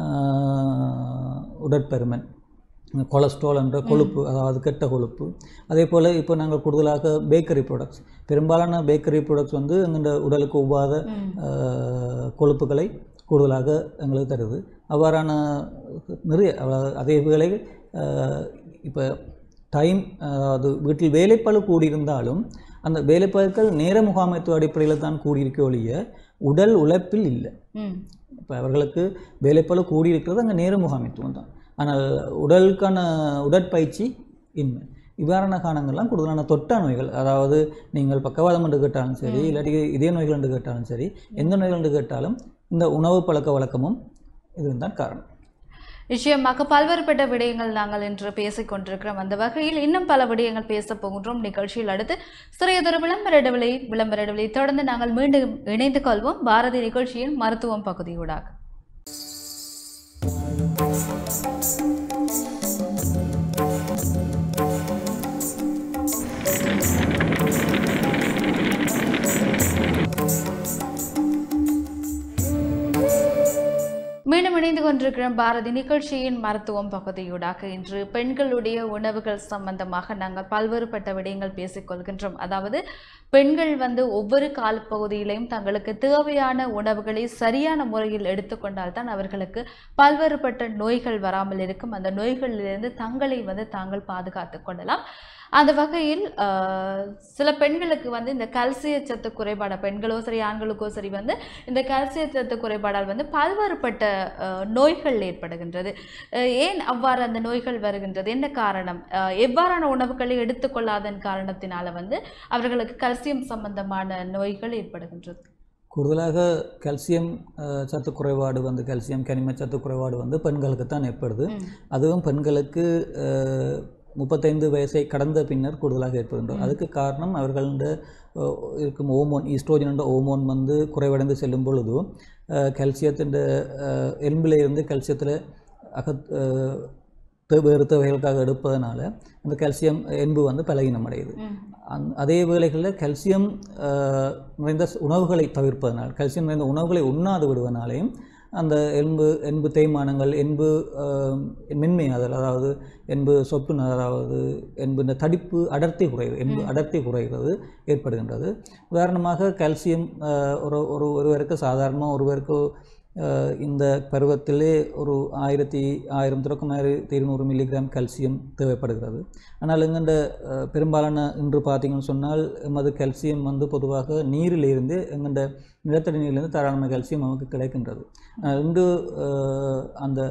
ஆஹ், உடற்பருமன் கொலஸ்ட்ரால் என்ற கொழுப்பு அதாவது கெட்ட கொழுப்பு அதே போல் இப்போ நாங்கள் கூடுதலாக பேக்கரி ப்ராடக்ட்ஸ் பெரும்பாலான பேக்கரி ப்ராடக்ட்ஸ் வந்து எங்களோட உடலுக்கு ஒவ்வாத ஆஹ், கொழுப்புகளை கூடுதலாக எங்களுக்கு தருது அவ்வாறான நிறைய அதாவது அதே வேளை இப்போ டைம் அதாவது வீட்டில் வேலைப்பளு கூடியிருந்தாலும் அந்த வேலைப்பழுக்கள் நேர முகாமைத்துவ அடிப்படையில் தான் கூடியிருக்க ஒழிய உடல் உழைப்பில் இல்லை ம் இப்போ அவர்களுக்கு வேலைப்பளு கூடியிருக்கிறது அங்கே நேர முகாமைத்துவம் தான் ஆனால் உடலுக்கான உடற்பயிற்சி இன்மை இவ்வாறான காரணங்கள்லாம் கூடுதலான தொட்டா நோய்கள் அதாவது நீங்கள் பக்கவாதம் என்று கேட்டாலும் சரி இல்லாட்டி இதய நோய்கள் என்று கேட்டாலும் சரி எந்த நோய்கள் என்று கேட்டாலும் இந்த உணவு பழக்க வழக்கமும் இதுதான் காரணம் நிச்சயமாக பல்வேறுபட்ட விடயங்கள் நாங்கள் இன்று பேசிக் கொண்டிருக்கிறோம் அந்த வகையில் இன்னும் பல விடயங்கள் பேசப் போகின்றோம் நிகழ்ச்சியில் அடுத்து சிறியதொரு விளம்பர இடைவெளி விளம்பர இடைவெளி தொடர்ந்து நாங்கள் மீண்டும் இணைந்து கொள்வோம் பாரதி நிகழ்ச்சியின் மருத்துவம் பகுதியூடாக மீண்டும் இணைந்து கொண்டிருக்கிறோம் பாரதி நிகழ்ச்சியின் மருத்துவம் பகுதியூடாக இன்று பெண்களுடைய உணவுகள் சம்பந்தமாக நாங்கள் பல்வேறுபட்ட விடயங்கள் பேசிக்கொள்கின்றோம் அதாவது பெண்கள் வந்து ஒவ்வொரு காலப்பகுதியிலையும் தங்களுக்கு தேவையான உணவுகளை சரியான முறையில் எடுத்துக்கொண்டால் தான் அவர்களுக்கு பல்வேறுபட்ட நோய்கள் வராமல் இருக்கும் அந்த நோய்களிலிருந்து தங்களை வந்து தாங்கள் பாதுகாத்துக் கொள்ளலாம் அந்த வகையில் ஆஹ், சில பெண்களுக்கு வந்து இந்த கல்சிய சத்து குறைபாடு பெண்களோ சரி ஆண்களுக்கோ சரி வந்து இந்த கல்சிய சத்து குறைபாடால் வந்து பல்வேறுபட்ட ஆஹ், நோய்கள் ஏற்படுகின்றது ஆஹ், ஏன் அவ்வாறு அந்த நோய்கள் வருகின்றது என்ன காரணம் ஆஹ், எவ்வாறான உணவுகளை எடுத்துக்கொள்ளாதன் காரணத்தினால வந்து அவர்களுக்கு கல்சியம் சம்பந்தமான நோய்கள் ஏற்படுகின்றது கூடுதலாக கால்சியம் அஹ், சத்து குறைபாடு வந்து கால்சியம் கனிம சத்து குறைபாடு வந்து பெண்களுக்கு தான் ஏற்படுது ம். அதுவும் பெண்களுக்கு அஹ், முப்பத்தைந்து வயசை கடந்த பின்னர் கூடுதலாக ஏற்படுகின்றது அதுக்கு காரணம் அவர்கள இருக்கும் ஓமோன் ஈஸ்ட்ரோஜன் என்ற ஓமோன் வந்து குறைவடைந்து செல்லும் பொழுது கால்சியத்தின் எலும்பில் இருந்து கால்சியத்தில் அகத் அஹ், தே- வேறு தேவைகளுக்காக எடுப்பதனால அந்த கால்சியம் எலும்பு வந்து பலகீனம் அடையுது ம். அந் அதே வேளைகளில் கால்சியம் அஹ், நிறைந்த ஸ்- உணவுகளை தவிர்ப்பதனால் கால்சியம் நிறைந்த உணவுகளை உண்ணாது விடுவதனாலையும் அந்த எலும்பு எலும்பு தேய்மானங்கள் எலும்பு அஹ், மென்மையாதல் அதாவது எலும்பு சொப்பு அதாவது எலும்பின் தடிப்பு அடர்த்தி குறைவு எலும்பு அடர்த்தி குறைகிறது ஏற்படுகின்றது உதாரணமாக கால்சியம் அஹ், ஒரு ஒரு ஒருவருக்கு சாதாரணமாக ஒருவருக்கு அஹ், இந்த பருவத்திலே ஒரு ஆயிரத்தி ஆயிரம் தொடக்கம் ஆயிரத்தி இருநூறு மில்லிகிராம் கால்சியம் தேவைப்படுகிறது ஆனால் எங்கண்ட அஹ், பெரும்பாலான இன்று பார்த்தீங்கன்னு சொன்னால் எமது கால்சியம் வந்து பொதுவாக நீரிலிருந்து எங்கண்ட நிலத்தடி நீரிலிருந்து தாராளமாக கால்சியம் நமக்கு கிடைக்கின்றது ஆனால் இன்று அஹ், அந்த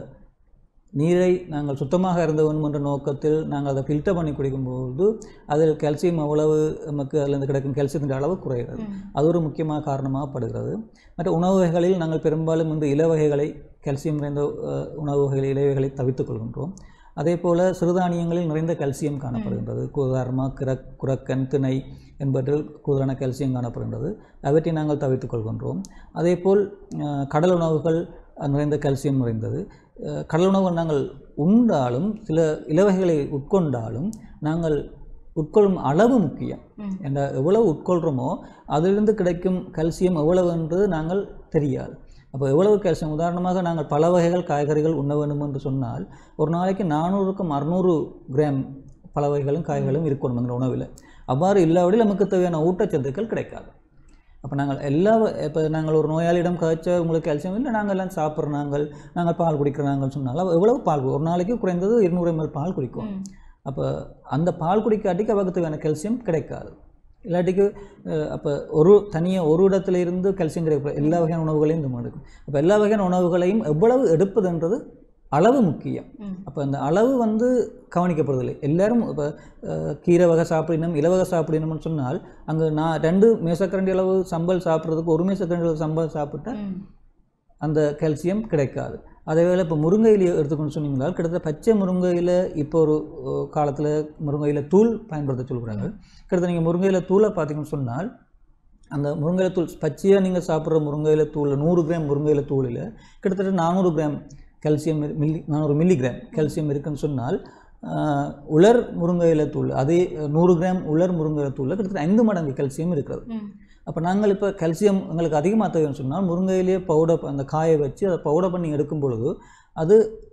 நீரை நாங்கள் சுத்தமாக இருந்த வேண்டும் என்ற நோக்கத்தில் நாங்கள் அதை ஃபில்டர் பண்ணி குடிக்கும்போது அதில் கால்சியம் அவ்வளவு நமக்கு அதிலிருந்து கிடைக்கும் கால்சியத்தின் அளவு குறைகிறது ம். அது ஒரு முக்கியமான காரணமாகப்படுகிறது மற்ற உணவு வகைகளில் நாங்கள் பெரும்பாலும் இந்த இல வகைகளை கால்சியம் நிறைந்த அஹ், உணவு வகைகள் இலை வகைகளை தவிர்த்துக் கொள்கின்றோம் அதே போல் சிறுதானியங்களில் நிறைந்த கால்சியம் காணப்படுகின்றது உதாரணமாக கிர குரக்கன் திணை என்பவற்றில் கூடுதலான கால்சியம் காணப்படுகின்றது அவற்றை நாங்கள் தவிர்த்துக் கொள்கின்றோம் அதேபோல் அஹ், கடல் உணவுகள் அஹ், நிறைந்த கால்சியம் நிறைந்தது அஹ், கடல் உணவுகள் நாங்கள் உண்டாலும் சில இலவகைகளை உட்கொண்டாலும் நாங்கள் உட்கொள்ளும் அளவு முக்கியம் ம். என்ற எவ்வளவு உட்கொள்கிறோமோ அதிலிருந்து கிடைக்கும் கால்சியம் எவ்வளவு என்று நாங்கள் தெரியாது அப்போ எவ்வளவு கால்சியம் உதாரணமாக நாங்கள் பல வகைகள் காய்கறிகள் உண்ண வேண்டும் என்று சொன்னால் ஒரு நாளைக்கு நானூறுக்கும் அறுநூறு கிராம் பல வகைகளும் காய்களும் இருக்கணும் எங்கள் உணவில் அவ்வாறு இல்லாவிடில் நமக்கு தேவையான ஊட்டச்சத்துக்கள் கிடைக்காது அப்போ நாங்கள் எல்லா இப்போ நாங்கள் ஒரு நோயாளியிடம் காய்ச்ச உங்களுக்கு கால்சியம் இல்லை நாங்கள் எல்லாம் சாப்பிட்ற நாங்கள் நாங்கள் பால் குடிக்கிற நாங்கள் சொன்னால் அவ எவ்வளவு பால் கு- ஒரு நாளைக்கு குறைந்தது இருநூறு ml பால் குடிக்கும் ம். அப்போ அந்த பால் குடிக்காட்டிக்கு அவருக்கு தேவையான கால்சியம் கிடைக்காது இல்லாட்டிக்கு அப்போ ஒரு தனியாக ஒரு இடத்துல இருந்து கால்சியம் கிடைக்கும் எல்லா வகையான உணவுகளையும் நம்ம எடுக்கும் அப்போ எல்லா வகையான உணவுகளையும் எவ்வளவு எடுப்பதுன்றது அளவு முக்கியம் ம். அப்போ அந்த அளவு வந்து கவனிக்கப்படுவதில்லை எல்லாரும் இப்போ கீரை வகை சாப்பிடணும் இலவகை சாப்பிடணும்னு சொன்னால் அங்கே நான் ரெண்டு மேசக்கரண்டி அளவு சம்பல் சாப்பிட்றதுக்கு ஒரு மேசக்கரண்டி அளவு சம்பல் சாப்பிட்டா ம். அந்த கால்சியம் கிடைக்காது அதே வேளை இப்போ முருங்கையில் எடுத்துக்கணும்னு சொன்னீங்கன்னா கிட்டத்தட்ட பச்சை முருங்கையில் இப்போ ஒரு காலத்தில் முருங்கையில் தூள் பயன்படுத்த சொல்கிறாங்க கிட்டத்தட்ட நீங்கள் முருங்கையில் தூளை பார்த்தீங்கன்னு சொன்னால் அந்த முருங்கையில தூள் பச்சையாக நீங்கள் சாப்பிட்ற முருங்கையில தூளில் நூறு கிராம் முருங்கையில தூளில் கிட்டத்தட்ட நானூறு கிராம் கால்சியம் இரு- மில்லி நானூறு மில்லிகிராம் கால்சியம் இருக்குன்னு சொன்னால் ஆஹ், உலர் முருங்கையில தூள் அதே நூறு கிராம் உலர் முருங்கையில தூளில் கிட்டத்தட்ட ஐந்து மடங்கு கால்சியம் இருக்கிறது ம். அப்போ நாங்கள் இப்போ கால்சியம் எங்களுக்கு அதிகமாக தேவைன்னு சொன்னால் முருங்கையிலேயே பவுடர் அந்த காய வச்சு அதை பவுடர் பண்ணி எடுக்கும் பொழுது அது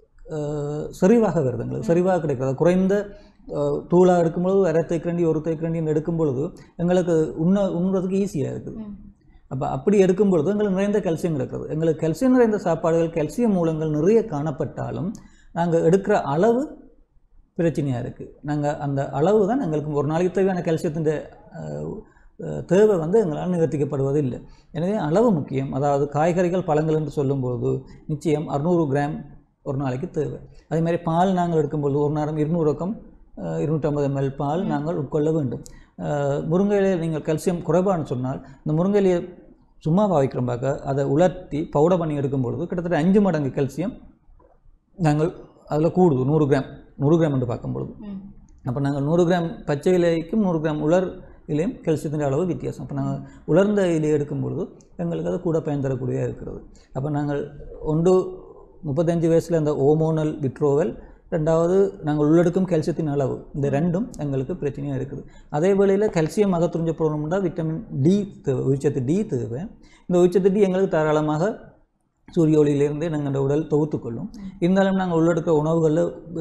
அஹ், செறிவாக வருது எங்களுக்கு செறிவாக கிடைக்கிறது குறைந்த அஹ், தூளாக எடுக்கும்பொழுது அரை தேக்கரண்டி ஒரு தேக்கரண்டின்னு எடுக்கும் பொழுது எங்களுக்கு உண்ண உண்ணுறதுக்கு ஈஸியாக இருக்குது ம். அப்போ அப்படி எடுக்கும் பொழுது எங்களுக்கு நிறைந்த கால்சியம் கிடைக்கிறது எங்களுக்கு கால்சியம் நிறைந்த சாப்பாடுகள் கால்சியம் மூலங்கள் நிறைய காணப்பட்டாலும் நாங்கள் எடுக்கிற அளவு பிரச்சனையாக இருக்குது நாங்கள் அந்த அளவு தான் எங்களுக்கு ஒரு நாளைக்கு தேவையான கால்சியத்தின் தேவை வந்து எங்களால் நிவர்த்திக்கப்படுவது இல்லை எனவே அளவு முக்கியம் அதாவது காய்கறிகள் பழங்கள் என்று சொல்லும்போது நிச்சயம் அறுநூறு கிராம் ஒரு நாளைக்கு தேவை அதே மாதிரி பால் நாங்கள் எடுக்கும்போது ஒரு நேரம் இருநூறுக்கம் இருநூற்றம்பது ml பால் நாங்கள் உட்கொள்ள வேண்டும் அஹ், முருங்கையிலே நீங்கள் கால்சியம் குறைபான்னு சொன்னால் இந்த முருங்கையிலையை சும்மா பாவிக்கிறோம் பார்க்க அதை உலர்த்தி பவுடர் பண்ணி எடுக்கும் பொழுது கிட்டத்தட்ட அஞ்சு மடங்கு கால்சியம் நாங்கள் அதில் கூடுது நூறு கிராம் நூறு கிராம் என்று பார்க்கும் பொழுது ம். அப்போ நாங்கள் நூறு கிராம் பச்சை இலைக்கும் நூறு கிராம் உலர் இலையும் கால்சியத்தின் அளவு வித்தியாசம் அப்போ நாங்கள் உலர்ந்த இலை எடுக்கும் பொழுது எங்களுக்கு அது கூட பயன் தரக்கூடியதாக இருக்கிறது அப்போ நாங்கள் ஒன்று முப்பத்தஞ்சு வயசில் அந்த ஓமோனல் விட்ரோவல் ரெண்டாவது நாங்கள் உள்ளெடுக்கும் கால்சியத்தின் அளவு இந்த ரெண்டும் எங்களுக்கு பிரச்சனையாக இருக்குது அதே வேளையில் கால்சியம் அகத்துறிஞ்ச போகணும்னா விட்டமின் டி தேவை உயிர்ச்சத்து டி தேவை இந்த உயிர்ச்சத்து டி எங்களுக்கு தாராளமாக சூரிய ஒளியிலிருந்தே நாங்கள் உடல் தொகுத்துக்கொள்ளும் இருந்தாலும் நாங்கள் உள்ளெடுக்கிற உணவுகளில்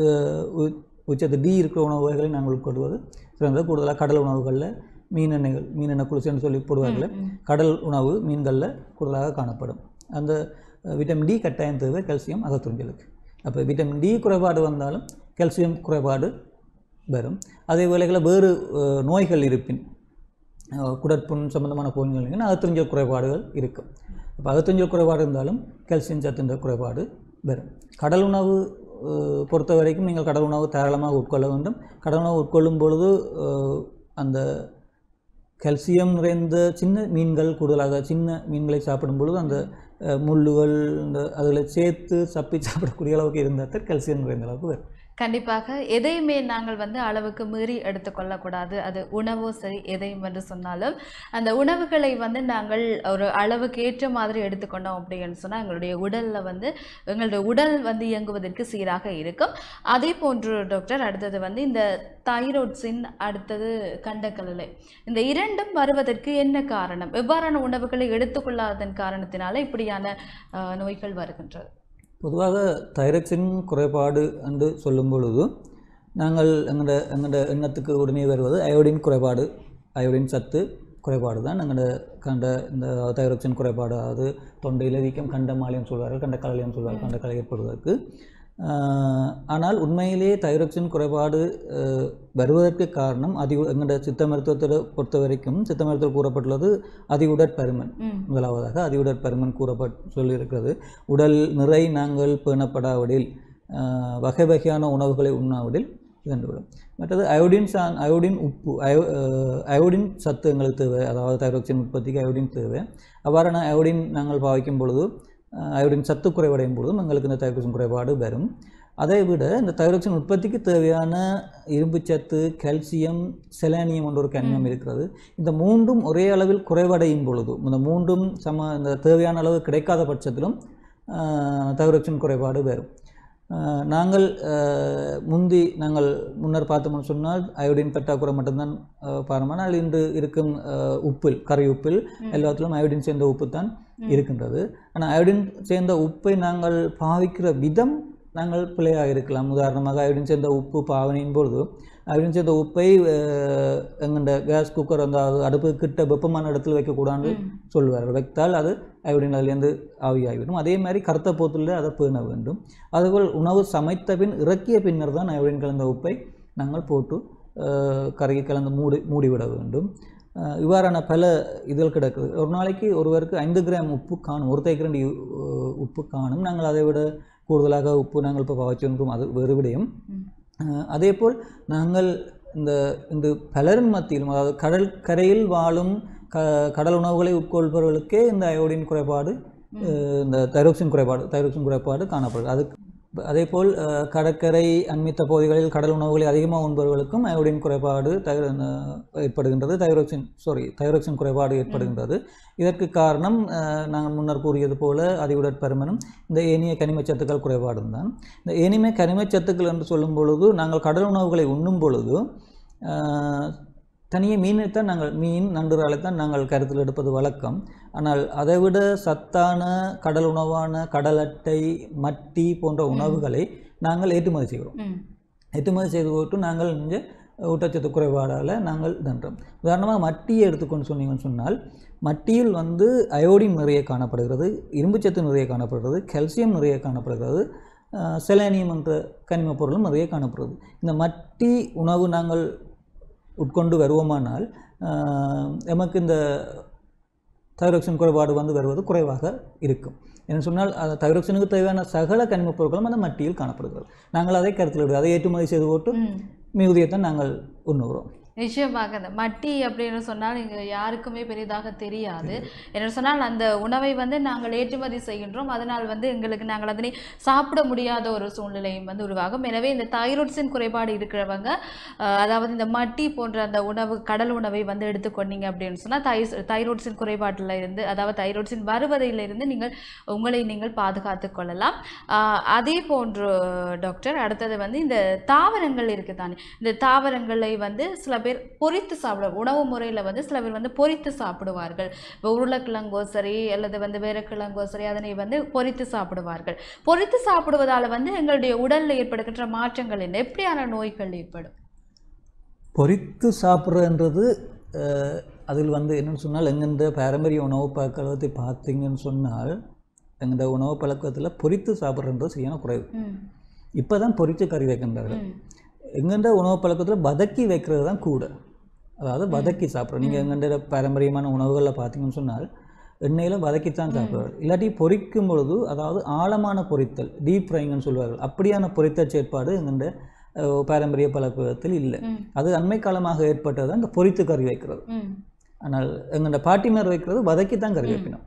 உச்சத்து டி இருக்கிற உணவு வகைகளை நாங்கள் உட்கொள்வது சிறந்தது கூடுதலாக கடல் உணவுகளில் மீன் எண்ணெய்கள் மீன் எண்ணெய் குளிச்சுன்னு சொல்லி போடுவார்கள் கடல் உணவு மீன்களில் கூடுதலாக காணப்படும் அந்த அஹ், விட்டமின் டி கட்டாயம் தேவை கால்சியம் அகத்துறிஞ்சலுக்கு அப்போ விட்டமின் டி குறைபாடு வந்தாலும் கால்சியம் குறைபாடு வரும் அதே வேளைகளில் வேறு அஹ், நோய்கள் இருப்பின் அஹ் குடற்புண் சம்பந்தமான கோயில்கள் அகத்தறிஞ்சல் குறைபாடுகள் இருக்கும் அப்போ அகத்தறிஞ்சல் குறைபாடு இருந்தாலும் கால்சியம் சத்துன்ற குறைபாடு வரும் கடல் உணவு அஹ், பொறுத்த வரைக்கும் நீங்கள் கடல் உணவு தாராளமாக உட்கொள்ள வேண்டும் கடல் உணவு உட்கொள்ளும் பொழுது அஹ், அந்த கால்சியம் நிறைந்த சின்ன மீன்கள் கூடுதலாக சின்ன மீன்களை சாப்பிடும் பொழுது அந்த அஹ், முள்ளுகள் இந்த அதில் சேர்த்து சப்பி சாப்பிடக்கூடிய அளவுக்கு இருந்தால் தான் கால்சியம் நிறைந்த அளவுக்கு வரும் கண்டிப்பாக எதையுமே நாங்கள் வந்து அளவுக்கு மீறி எடுத்துக்கொள்ளக்கூடாது அது உணவோ சரி எதையும் என்று சொன்னாலும் அந்த உணவுகளை வந்து நாங்கள் ஒரு அளவுக்கு ஏற்ற மாதிரி எடுத்துக்கொண்டோம் அப்படின்னு சொன்னால் எங்களுடைய உடலில் வந்து எங்களுடைய உடல் வந்து இயங்குவதற்கு சீராக இருக்கும் அதே போன்று டாக்டர் அடுத்தது வந்து இந்த தைரோட்ஸின் அடுத்தது கண்டக்கலலை இந்த இரண்டும் வருவதற்கு என்ன காரணம் எவ்வாறான உணவுகளை எடுத்துக்கொள்ளாததன் காரணத்தினால இப்படியான அஹ், நோய்கள் வருகின்றது பொதுவாக தைரக்சின் குறைபாடு என்று சொல்லும் பொழுது நாங்கள் எங்களோட எங்களோட எண்ணத்துக்கு உடனே வருவது அயோடின் குறைபாடு அயோடின் சத்து குறைபாடு தான் எங்களோட கண்ட இந்த தைரக்சின் குறைபாடு அதாவது தொண்டையில் வீக்கம் கண்டமாலியம் சொல்வார்கள் கண்ட கலையம் சொல்வார்கள் கண்ட கலை ஏற்படுவதற்கு ஆஹ், ஆனால் உண்மையிலேயே தைரக்சின் குறைபாடு ஆஹ், வருவதற்கு காரணம் அதி எங்களோட சித்த மருத்துவத்தை பொறுத்த வரைக்கும் சித்த மருத்துவம் கூறப்பட்டுள்ளது அதி உடற்பருமன் ம் முதலாவதாக அதிவுடற்பருமன் கூறப்பட் சொல்லியிருக்கிறது உடல் நிறை நாங்கள் பேணப்படாவிடில் ஆஹ், வகை வகையான உணவுகளை உண்ணாவிடில் இறந்துவிடும் மற்றது அயோடின் சா அயோடின் உப்பு அயோ ஆஹ், அயோடின் சத்து எங்களுக்கு தேவை அதாவது தைரோக்சின் உற்பத்திக்கு அயோடின் தேவை அவ்வாறான அயோடின் நாங்கள் பாவிக்கும் பொழுது ஆஹ், அயோடின் சத்து குறைவடையும் பொழுதும் எங்களுக்கு இந்த தைரோக்சின் குறைபாடு வரும் அதை விட இந்த தைரோக்சின் உற்பத்திக்கு தேவையான இரும்புச்சத்து கால்சியம் செலானியம் என்ற ஒரு கனிமம் இருக்கிறது இந்த மூன்றும் ஒரே அளவில் குறைவடையும் பொழுது இந்த மூன்றும் சம இந்த தேவையான அளவு கிடைக்காத பட்சத்திலும் தைரோக்சின் குறைபாடு வரும் ஆஹ் நாங்கள் ஆஹ் முந்தி நாங்கள் முன்னர் பார்த்தோம்னு சொன்னால் அயோடின் பற்றாக்குறை மட்டும்தான் ஆஹ் பாருங்கள் ஆனால் இன்று இருக்கும் ஆஹ் உப்பில் கரை உப்பில் எல்லாத்திலும் அயோடின் சேர்ந்த உப்பு தான் இருக்கின்றது ஆனால் அயோடின் சேர்ந்த உப்பை நாங்கள் பாவிக்கிற விதம் நாங்கள் பிழையாக இருக்கலாம் உதாரணமாக அயோடின் சேர்ந்த உப்பு பாவனையின் பொழுது அயோடின் சேர்ந்த உப்பை ஆஹ் எங்கண்ட கேஸ் குக்கர் அந்த அது அடுப்பு கிட்ட வெப்பமான இடத்துல வைக்கக்கூடாதுன்னு சொல்லுவார்கள் வைத்தால் அது அயோடின் அதுலேருந்து ஆவியாகிவிடும் அதே மாதிரி கருத்த போத்தில் அதை பேண வேண்டும் அதுபோல் உணவு சமைத்த பின் இறக்கிய பின்னர் தான் அயோடின் கலந்த உப்பை நாங்கள் போட்டு ஆஹ் கருகி கலந்து மூடி மூடிவிட வேண்டும் ஆஹ் இவ்வாறான பல இதுகள் கிடக்குது ஒரு நாளைக்கு ஒருவருக்கு ஐந்து கிராம் உப்பு காணும் ஒரு தேக்கரண்டி உ- உப்பு காணும் நாங்கள் அதை விட கூடுதலாக உப்பு நாங்கள் இப்போ பாய்ச்சிருக்கோம் அது வேறு விடயம் ம். அஹ் அதேபோல் நாங்கள் இந்த இந்த பலரின் மத்தியிலும் அதாவது கடல் கரையில் வாழும் க கடல் உணவுகளை உட்கொள்பவர்களுக்கே இந்த அயோடின் குறைபாடு அஹ் இந்த தைரோக்சின் குறைபாடு தைரோக்சின் குறைபாடு காணப்படுது அதுக்கு அதேபோல் அஹ், கடற்கரை அண்மித்த பகுதிகளில் கடல் உணவுகளை அதிகமாக உண்பவர்களுக்கும் அயோடின் குறைபாடு தை அஹ், ஏற்படுகின்றது தைரோக்சின் சாரி தைரோக்சின் குறைபாடு ஏற்படுகின்றது இதற்கு காரணம் அஹ், நாங்கள் முன்னர் கூறியது போல அதிவுடற்பருமனும் இந்த ஏனைய கனிமச்சத்துக்கள் குறைபாடும் தான் இந்த ஏனிமே கனிமச்சத்துக்கள் என்று சொல்லும் பொழுது நாங்கள் கடல் உணவுகளை உண்ணும் பொழுது அஹ், தனியே மீனைத்தான் நாங்கள் மீன் நண்டுறாலைத்தான் நாங்கள் கருத்தில் எடுப்பது வழக்கம் ஆனால் அதைவிட சத்தான கடல் உணவான கடல் அட்டை மட்டி போன்ற உணவுகளை நாங்கள் ஏற்றுமதி செய்கிறோம் ம் ஏற்றுமதி செய்து போட்டு நாங்கள் இங்கே ஊட்டச்சத்து குறைபாடால் நாங்கள் தண்டோம் உதாரணமாக மட்டியை எடுத்துக்கொண்டு சொன்னீங்கன்னு சொன்னால் மட்டியில் வந்து அயோடின் நிறைய காணப்படுகிறது இரும்புச்சத்து நிறைய காணப்படுகிறது கால்சியம் நிறைய காணப்படுகிறது செலேனியம் என்ற கனிமப் பொருளும் நிறைய காணப்படுறது இந்த மட்டி உணவு நாங்கள் உட்கொண்டு வருவோமானால் ஆஹ், எமக்கு இந்த தைரோக்சின் குறைபாடு வந்து வருவது குறைவாக இருக்கும் என்று சொன்னால் அந்த தைரோக்சினுக்கு தேவையான சகல கனிமப் பொருட்களும் அந்த மட்டியில் காணப்படுகிறது நாங்கள் அதை கருத்தில் விடுவோம் அதை ஏற்றுமதி செய்து போட்டு ம். மிகுதியைத்தான் நாங்கள் உண்ணுகிறோம் நிச்சயமாக அந்த மட்டி அப்படின்னு சொன்னால் இங்கே யாருக்குமே பெரிதாக தெரியாது என்ன சொன்னால் அந்த உணவை வந்து நாங்கள் ஏற்றுமதி செய்கின்றோம் அதனால் வந்து எங்களுக்கு நாங்கள் அதனை சாப்பிட முடியாத ஒரு சூழ்நிலையும் வந்து உருவாகும் எனவே இந்த தைராய்ட்ஸின் குறைபாடு இருக்கிறவங்க அஹ், அதாவது இந்த மட்டி போன்ற அந்த உணவு கடல் உணவை வந்து எடுத்துக்கொண்டீங்க அப்படின்னு சொன்னால் தை தைராய்ட்ஸின் குறைபாட்டில் இருந்து அதாவது தைராய்ட்ஸின் வருவதிலிருந்து நீங்கள் உங்களை நீங்கள் பாதுகாத்துக் கொள்ளலாம் ஆஹ், அதே போன்று டாக்டர் அடுத்தது வந்து இந்த தாவரங்கள் இருக்குது தானே இந்த தாவரங்களை வந்து சில பேர் பொரித்து சாப்பிட உணவு முறையில் வந்து சில பேர் வந்து பொரித்து சாப்பிடுவார்கள் இப்போ உருளைக்கிழங்கோ சரி அல்லது வந்து வேற கிழங்கோ சரி அதனை வந்து பொரித்து சாப்பிடுவார்கள் பொரித்து சாப்பிடுவதால் வந்து எங்களுடைய உடலில் ஏற்படுகின்ற மாற்றங்கள் என்ன எப்படியான நோய்கள் ஏற்படும் பொரித்து சாப்பிட்றன்றது அஹ், அதில் வந்து என்னன்னு சொன்னால் எங்கெந்த பாரம்பரிய உணவு பழக்கத்தை பார்த்தீங்கன்னு சொன்னால் எங்கள்ட உணவு பழக்கத்தில் பொரித்து சாப்பிட்றன்றது சரியான குறைவு ம் இப்போ தான் பொரித்து கறி வைக்கின்றார்கள் ம் எங்கெண்ட உணவு பழக்கத்தில் வதக்கி வைக்கிறது தான் கூட அதாவது வதக்கி சாப்பிட்றோம் நீங்கள் எங்கெண்ட பாரம்பரியமான உணவுகளில் பார்த்தீங்கன்னு சொன்னால் எண்ணெயில் வதக்கித்தான் சாப்பிடுவார்கள் இல்லாட்டி பொரிக்கும் பொழுது அதாவது ஆழமான பொரித்தல் டீப் ஃப்ரைங்கன்னு சொல்லுவார்கள் அப்படியான பொரித்தல் செயற்பாடு எங்கெண்ட அஹ், பாரம்பரிய பழக்கத்தில் இல்லை ம் அது அண்மை காலமாக ஏற்பட்டது தான் இந்த பொரித்து கறி வைக்கிறது ம் ஆனால் எங்கள்ட பாட்டிமார் வைக்கிறது வதக்கி தான் கறி வைக்கணும்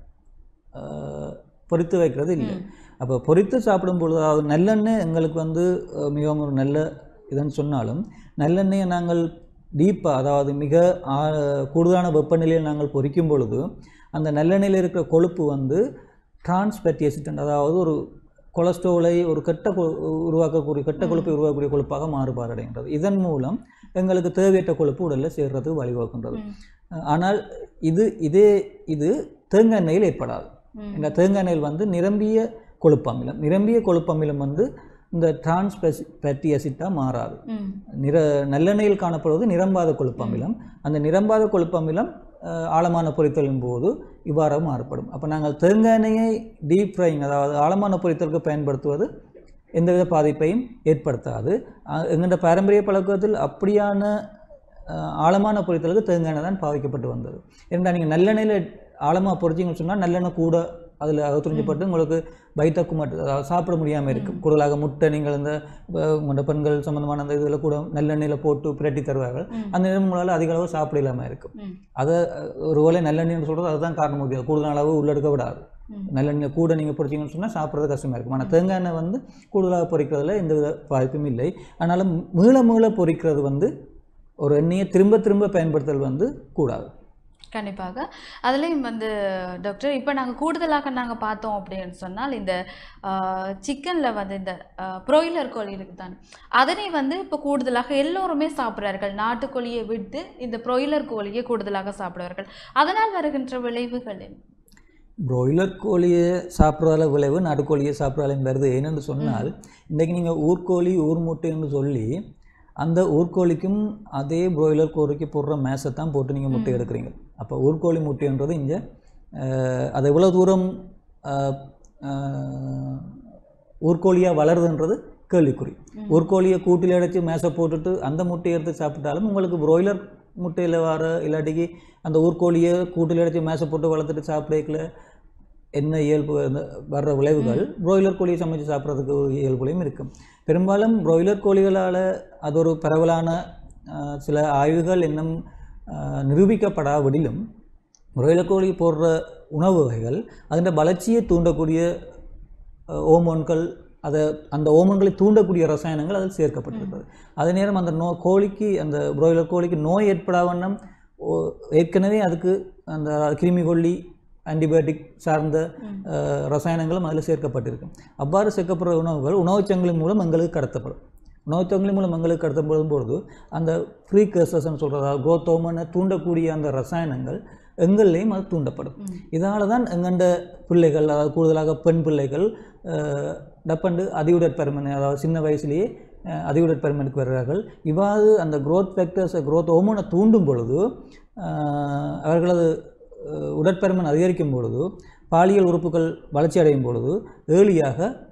ஆஹ், பொரித்து வைக்கிறது இல்லை அப்போ பொரித்து சாப்பிடும் பொழுது அதாவது நல்லெண்ணெய் எங்களுக்கு வந்து அஹ், மிகவும் ஒரு நல்ல இதுன்னு சொன்னாலும் நல்லெண்ணெயை நாங்கள் டீப்பாக அதாவது மிக ஆ- கூடுதலான வெப்பநிலையில் நாங்கள் பொரிக்கும் பொழுது அந்த நல்லெண்ணெயில் இருக்கிற கொழுப்பு வந்து டிரான்ஸ் அசிட்டன் அதாவது ஒரு கொலஸ்ட்ரோலை ஒரு கெட்ட கொ- உருவாக்கக்கூடிய கெட்ட கொழுப்பை உருவாக்கக்கூடிய கொழுப்பாக மாறுபாடு அடைகின்றது இதன் மூலம் எங்களுக்கு தேவையற்ற கொழுப்பு உடலில் சேர்றதுக்கு வழிவகுக்கின்றது ம். ஆனால் இது இதே இது தேங்காய் எண்ணெயில் ஏற்படாது ம். இந்த தேங்காய் எண்ணெயில் வந்து நிரம்பிய கொழுப்பமிலம் நிரம்பிய கொழுப்பமிலம் வந்து இந்த டிரான்ஸ் ஃபேட்டி அசிட்டாக மாறாது ம் நிற நல்லெண்ணெயில் காணப்படுவது நிரம்பாத கொழுப்பமிலம் அந்த நிரம்பாத கொழுப்பமிலம் அஹ், ஆழமான பொரித்தலின் போது இவ்வாறாக மாறுபடும் அப்போ நாங்கள் தேங்காய் எண்ணெயை டீப் ஃப்ரைங் அதாவது ஆழமான பொரித்தலுக்கு பயன்படுத்துவது எந்தவித பாதிப்பையும் ஏற்படுத்தாது அஹ், எங்கள்ட பாரம்பரிய பழக்கத்தில் அப்படியான அஹ், ஆழமான பொரித்தலுக்கு தேங்காய் எண்ணெய் தான் பாதிக்கப்பட்டு வந்தது ஏன்னா நீங்கள் நல்லெண்ணெயில் ஆழமாக பொரிச்சிங்கன்னு சொன்னால் நல்லெண்ணெய் கூட அதில் அகத்துறிஞ்சப்பட்டு உங்களுக்கு வயிற்றுக்கு மட்டும் அதாவது சாப்பிட முடியாமல் இருக்கும் கூடுதலாக முட்டை நீங்கள் இந்த அஹ், உங்களோட பெண்கள் சம்மந்தமான அந்த இதில் கூட நல்லெண்ணெயில் போட்டு பிரட்டி தருவார்கள் ம். அந்த நேரம் உங்களால் அதிக அளவு சாப்பிட இல்லாமல் இருக்கும் ம் அதை அஹ், ஒரு வேளை நல்லெண்ணெய்னு சொல்கிறது அதுதான் காரணம் முடியாது கூடுதல் அளவு உள்ளெடுக்க விடாது ம். நல்லெண்ணெய் கூட நீங்கள் பொரிச்சிங்கன்னு சொன்னால் சாப்பிட்றது கஷ்டமாக இருக்கும் ஆனால் தேங்காய் எண்ணெய் வந்து கூடுதலாக பொரிக்கிறதுல எந்த வித பாதிப்பும் இல்லை ஆனாலும் மீள மீள பொரிக்கிறது வந்து ஒரு எண்ணெயை திரும்ப திரும்ப பயன்படுத்தல் வந்து கூடாது கண்டிப்பாக அதுலேயும் வந்து டாக்டர் இப்போ நாங்கள் கூடுதலாக நாங்கள் பார்த்தோம் அப்படின்னு சொன்னால் இந்த சிக்கனில் வந்து இந்த ப்ரோயிலர் கோழி இருக்குது தானே அதனை வந்து இப்போ கூடுதலாக எல்லோருமே சாப்பிட்றார்கள் நாட்டுக்கோழியை விட்டு இந்த ப்ரோயிலர் கோழியை கூடுதலாக சாப்பிடுவார்கள் அதனால் வருகின்ற விளைவுகள் என்ன? பிராய்லர் கோழியை சாப்பிட்றதால விளைவு நாட்டுக்கோழியை சாப்பிட்றதாலையும் வருது ஏன்னு சொன்னால் இன்றைக்கி நீங்கள் ஊர்கோழி ஊர் முட்டைன்னு சொல்லி அந்த ஊர்கோழிக்கும் அதே பிராய்லர் கோழிக்கு போடுற மேசை தான் போட்டு நீங்கள் முட்டை எடுக்கிறீங்க அப்போ ஊர்கோழி முட்டைன்றது இங்கே அது எவ்வளோ தூரம் அஹ், அஹ், ஊர்கோழியாக வளருதுன்றது கேள்விக்குறி ஊர்கோழியை கூட்டில் அடைச்சி மேசை போட்டுட்டு அந்த முட்டையை எடுத்து சாப்பிட்டாலும் உங்களுக்கு பிராய்லர் முட்டையில் வர இல்லாட்டிக்கு அந்த ஊர்கோழியை கூட்டில் அடைச்சி மேசை போட்டு வளர்த்துட்டு சாப்பிடக்கல என்ன இயல்பு அந்த வர்ற விளைவுகள் பிராய்லர் கோழியை சமைச்சு சாப்பிட்றதுக்கு ஒரு இயல்புலையும் இருக்கும் பெரும்பாலும் பிராய்லர் கோழிகளால் அது ஒரு பரவலான ஆஹ், சில ஆய்வுகள் இன்னும் ஆஹ், நிரூபிக்கப்படாவிடிலும் பிராய்லர் கோழி போடுற உணவு வகைகள் அதன் வளர்ச்சியை தூண்டக்கூடிய அஹ், ஓமோன்கள் அதை அந்த ஓமன்களை தூண்டக்கூடிய ரசாயனங்கள் அதில் சேர்க்கப்பட்டிருக்கிறது அதே நேரம் அந்த நோ கோழிக்கு அந்த பிராய்லர் கோழிக்கு நோய் ஏற்படாவண்ணம் ஓ- ஏற்கனவே அதுக்கு அந்த கிருமி கொல்லி ஆன்டிபயோட்டிக் சார்ந்த அஹ், ரசாயனங்களும் அதில் சேர்க்கப்பட்டிருக்கும் அவ்வாறு சேர்க்கப்படுற உணவுகள் உணவுச் சங்கிலி மூலம் எங்களுக்கு கடத்தப்படும் உணவுச் சங்கிலி மூலம் எங்களுக்கு கடத்தப்படும் பொழுது அந்த ஃப்ரீ கேசஸ்ன்னு சொல்கிறதா குரோத்தோமனை தூண்டக்கூடிய அந்த ரசாயனங்கள் எங்கள்லேயும் அது தூண்டப்படும் இதனால தான் எங்கண்ட பிள்ளைகள் அதாவது கூடுதலாக பெண் பிள்ளைகள் அஹ், டப்பண்டு அதியுடற்பெருமன் அதாவது சின்ன வயசுலேயே அஹ், அதியுடற்பெருமனுக்கு வருகிறார்கள் இவ்வாறு அந்த growth ஃபேக்டர்ஸை growth ஹோமோனை தூண்டும் பொழுது அஹ், அவர்களது அஹ், உடற்பெருமன் அதிகரிக்கும் பொழுது பாலியல் உறுப்புகள் வளர்ச்சி அடையும் பொழுது ஏர்லியாக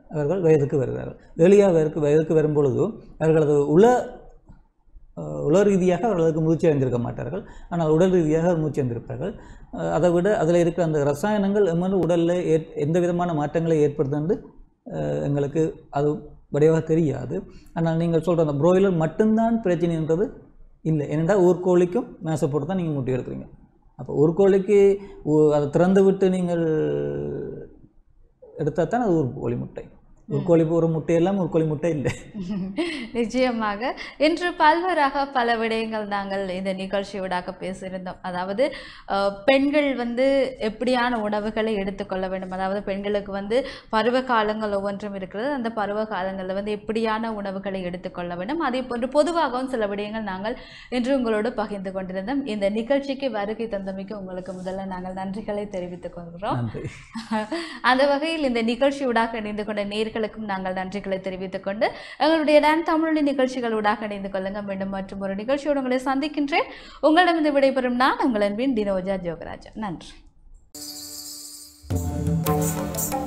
அவர்கள் வயதுக்கு வருகிறார்கள் ஏழியா வயதுக்கு வயதுக்கு வரும்பொழுது அவர்களது உள அஹ், உள ரீதியாக அவர்கள் அதுக்கு மூச்சு அடைந்திருக்க மாட்டார்கள் ஆனால் உடல் ரீதியாக மூச்சு அடைந்திருப்பார்கள் அஹ், அதை விட அதில் இருக்கிற அந்த ரசாயனங்கள் எம்மனு உடலில் ஏற் எந்த விதமான மாற்றங்களை ஏற்படுத்துன்னு அஹ், எங்களுக்கு அது வடிவாக தெரியாது ஆனால் நீங்கள் சொல்கிற அந்த ப்ரோயிலர் மட்டும்தான் பிரச்சனைன்றது இல்லை ஏனென்றால் ஊர்கோழிக்கும் மேசை போட்டு தான் நீங்கள் முட்டை எடுக்கிறீங்க அப்போ ஊர்கோழிக்கு ஊ- அதை திறந்து விட்டு நீங்கள் எடுத்தால் தான் அது ஊர்கோழி முட்டை ஊர்கோழி போகிற முட்டையெல்லாம் ஊர்கோழி முட்டை இல்லை நிச்சயமாக இன்று பல்வேறாக பல விடயங்கள் நாங்கள் இந்த நிகழ்ச்சியூடாக பேசியிருந்தோம் அதாவது அஹ், பெண்கள் வந்து எப்படியான உணவுகளை எடுத்துக்கொள்ள வேண்டும் அதாவது பெண்களுக்கு வந்து பருவ காலங்கள் ஒவ்வொன்றும் இருக்கிறது அந்த பருவ காலங்களில் வந்து எப்படியான உணவுகளை எடுத்துக்கொள்ள வேண்டும் அதே போன்று பொதுவாகவும் சில விடயங்கள் நாங்கள் இன்று உங்களோடு பகிர்ந்து கொண்டிருந்தோம் இந்த நிகழ்ச்சிக்கு வருகை தந்தமைக்கு உங்களுக்கு முதல்ல நாங்கள் நன்றிகளை தெரிவித்துக் கொள்கிறோம் நன்றி அந்த வகையில் இந்த நிகழ்ச்சியூடாக இணைந்து கொண்ட நேர்களுக்கும் நாங்கள் நன்றிகளை தெரிவித்துக் கொண்டு எங்களுடைய டான் தமிழ் நிகழ்ச்சிகளூடாக இணைந்து கொள்ளுங்க மீண்டும் மற்றும் ஒரு நிகழ்ச்சியோடு உங்களை சந்திக்கின்றேன் உங்களிடமிருந்து விடைபெறும் நான் உங்கள் அன்பின் டினோஜா ஜோகராஜா நன்றி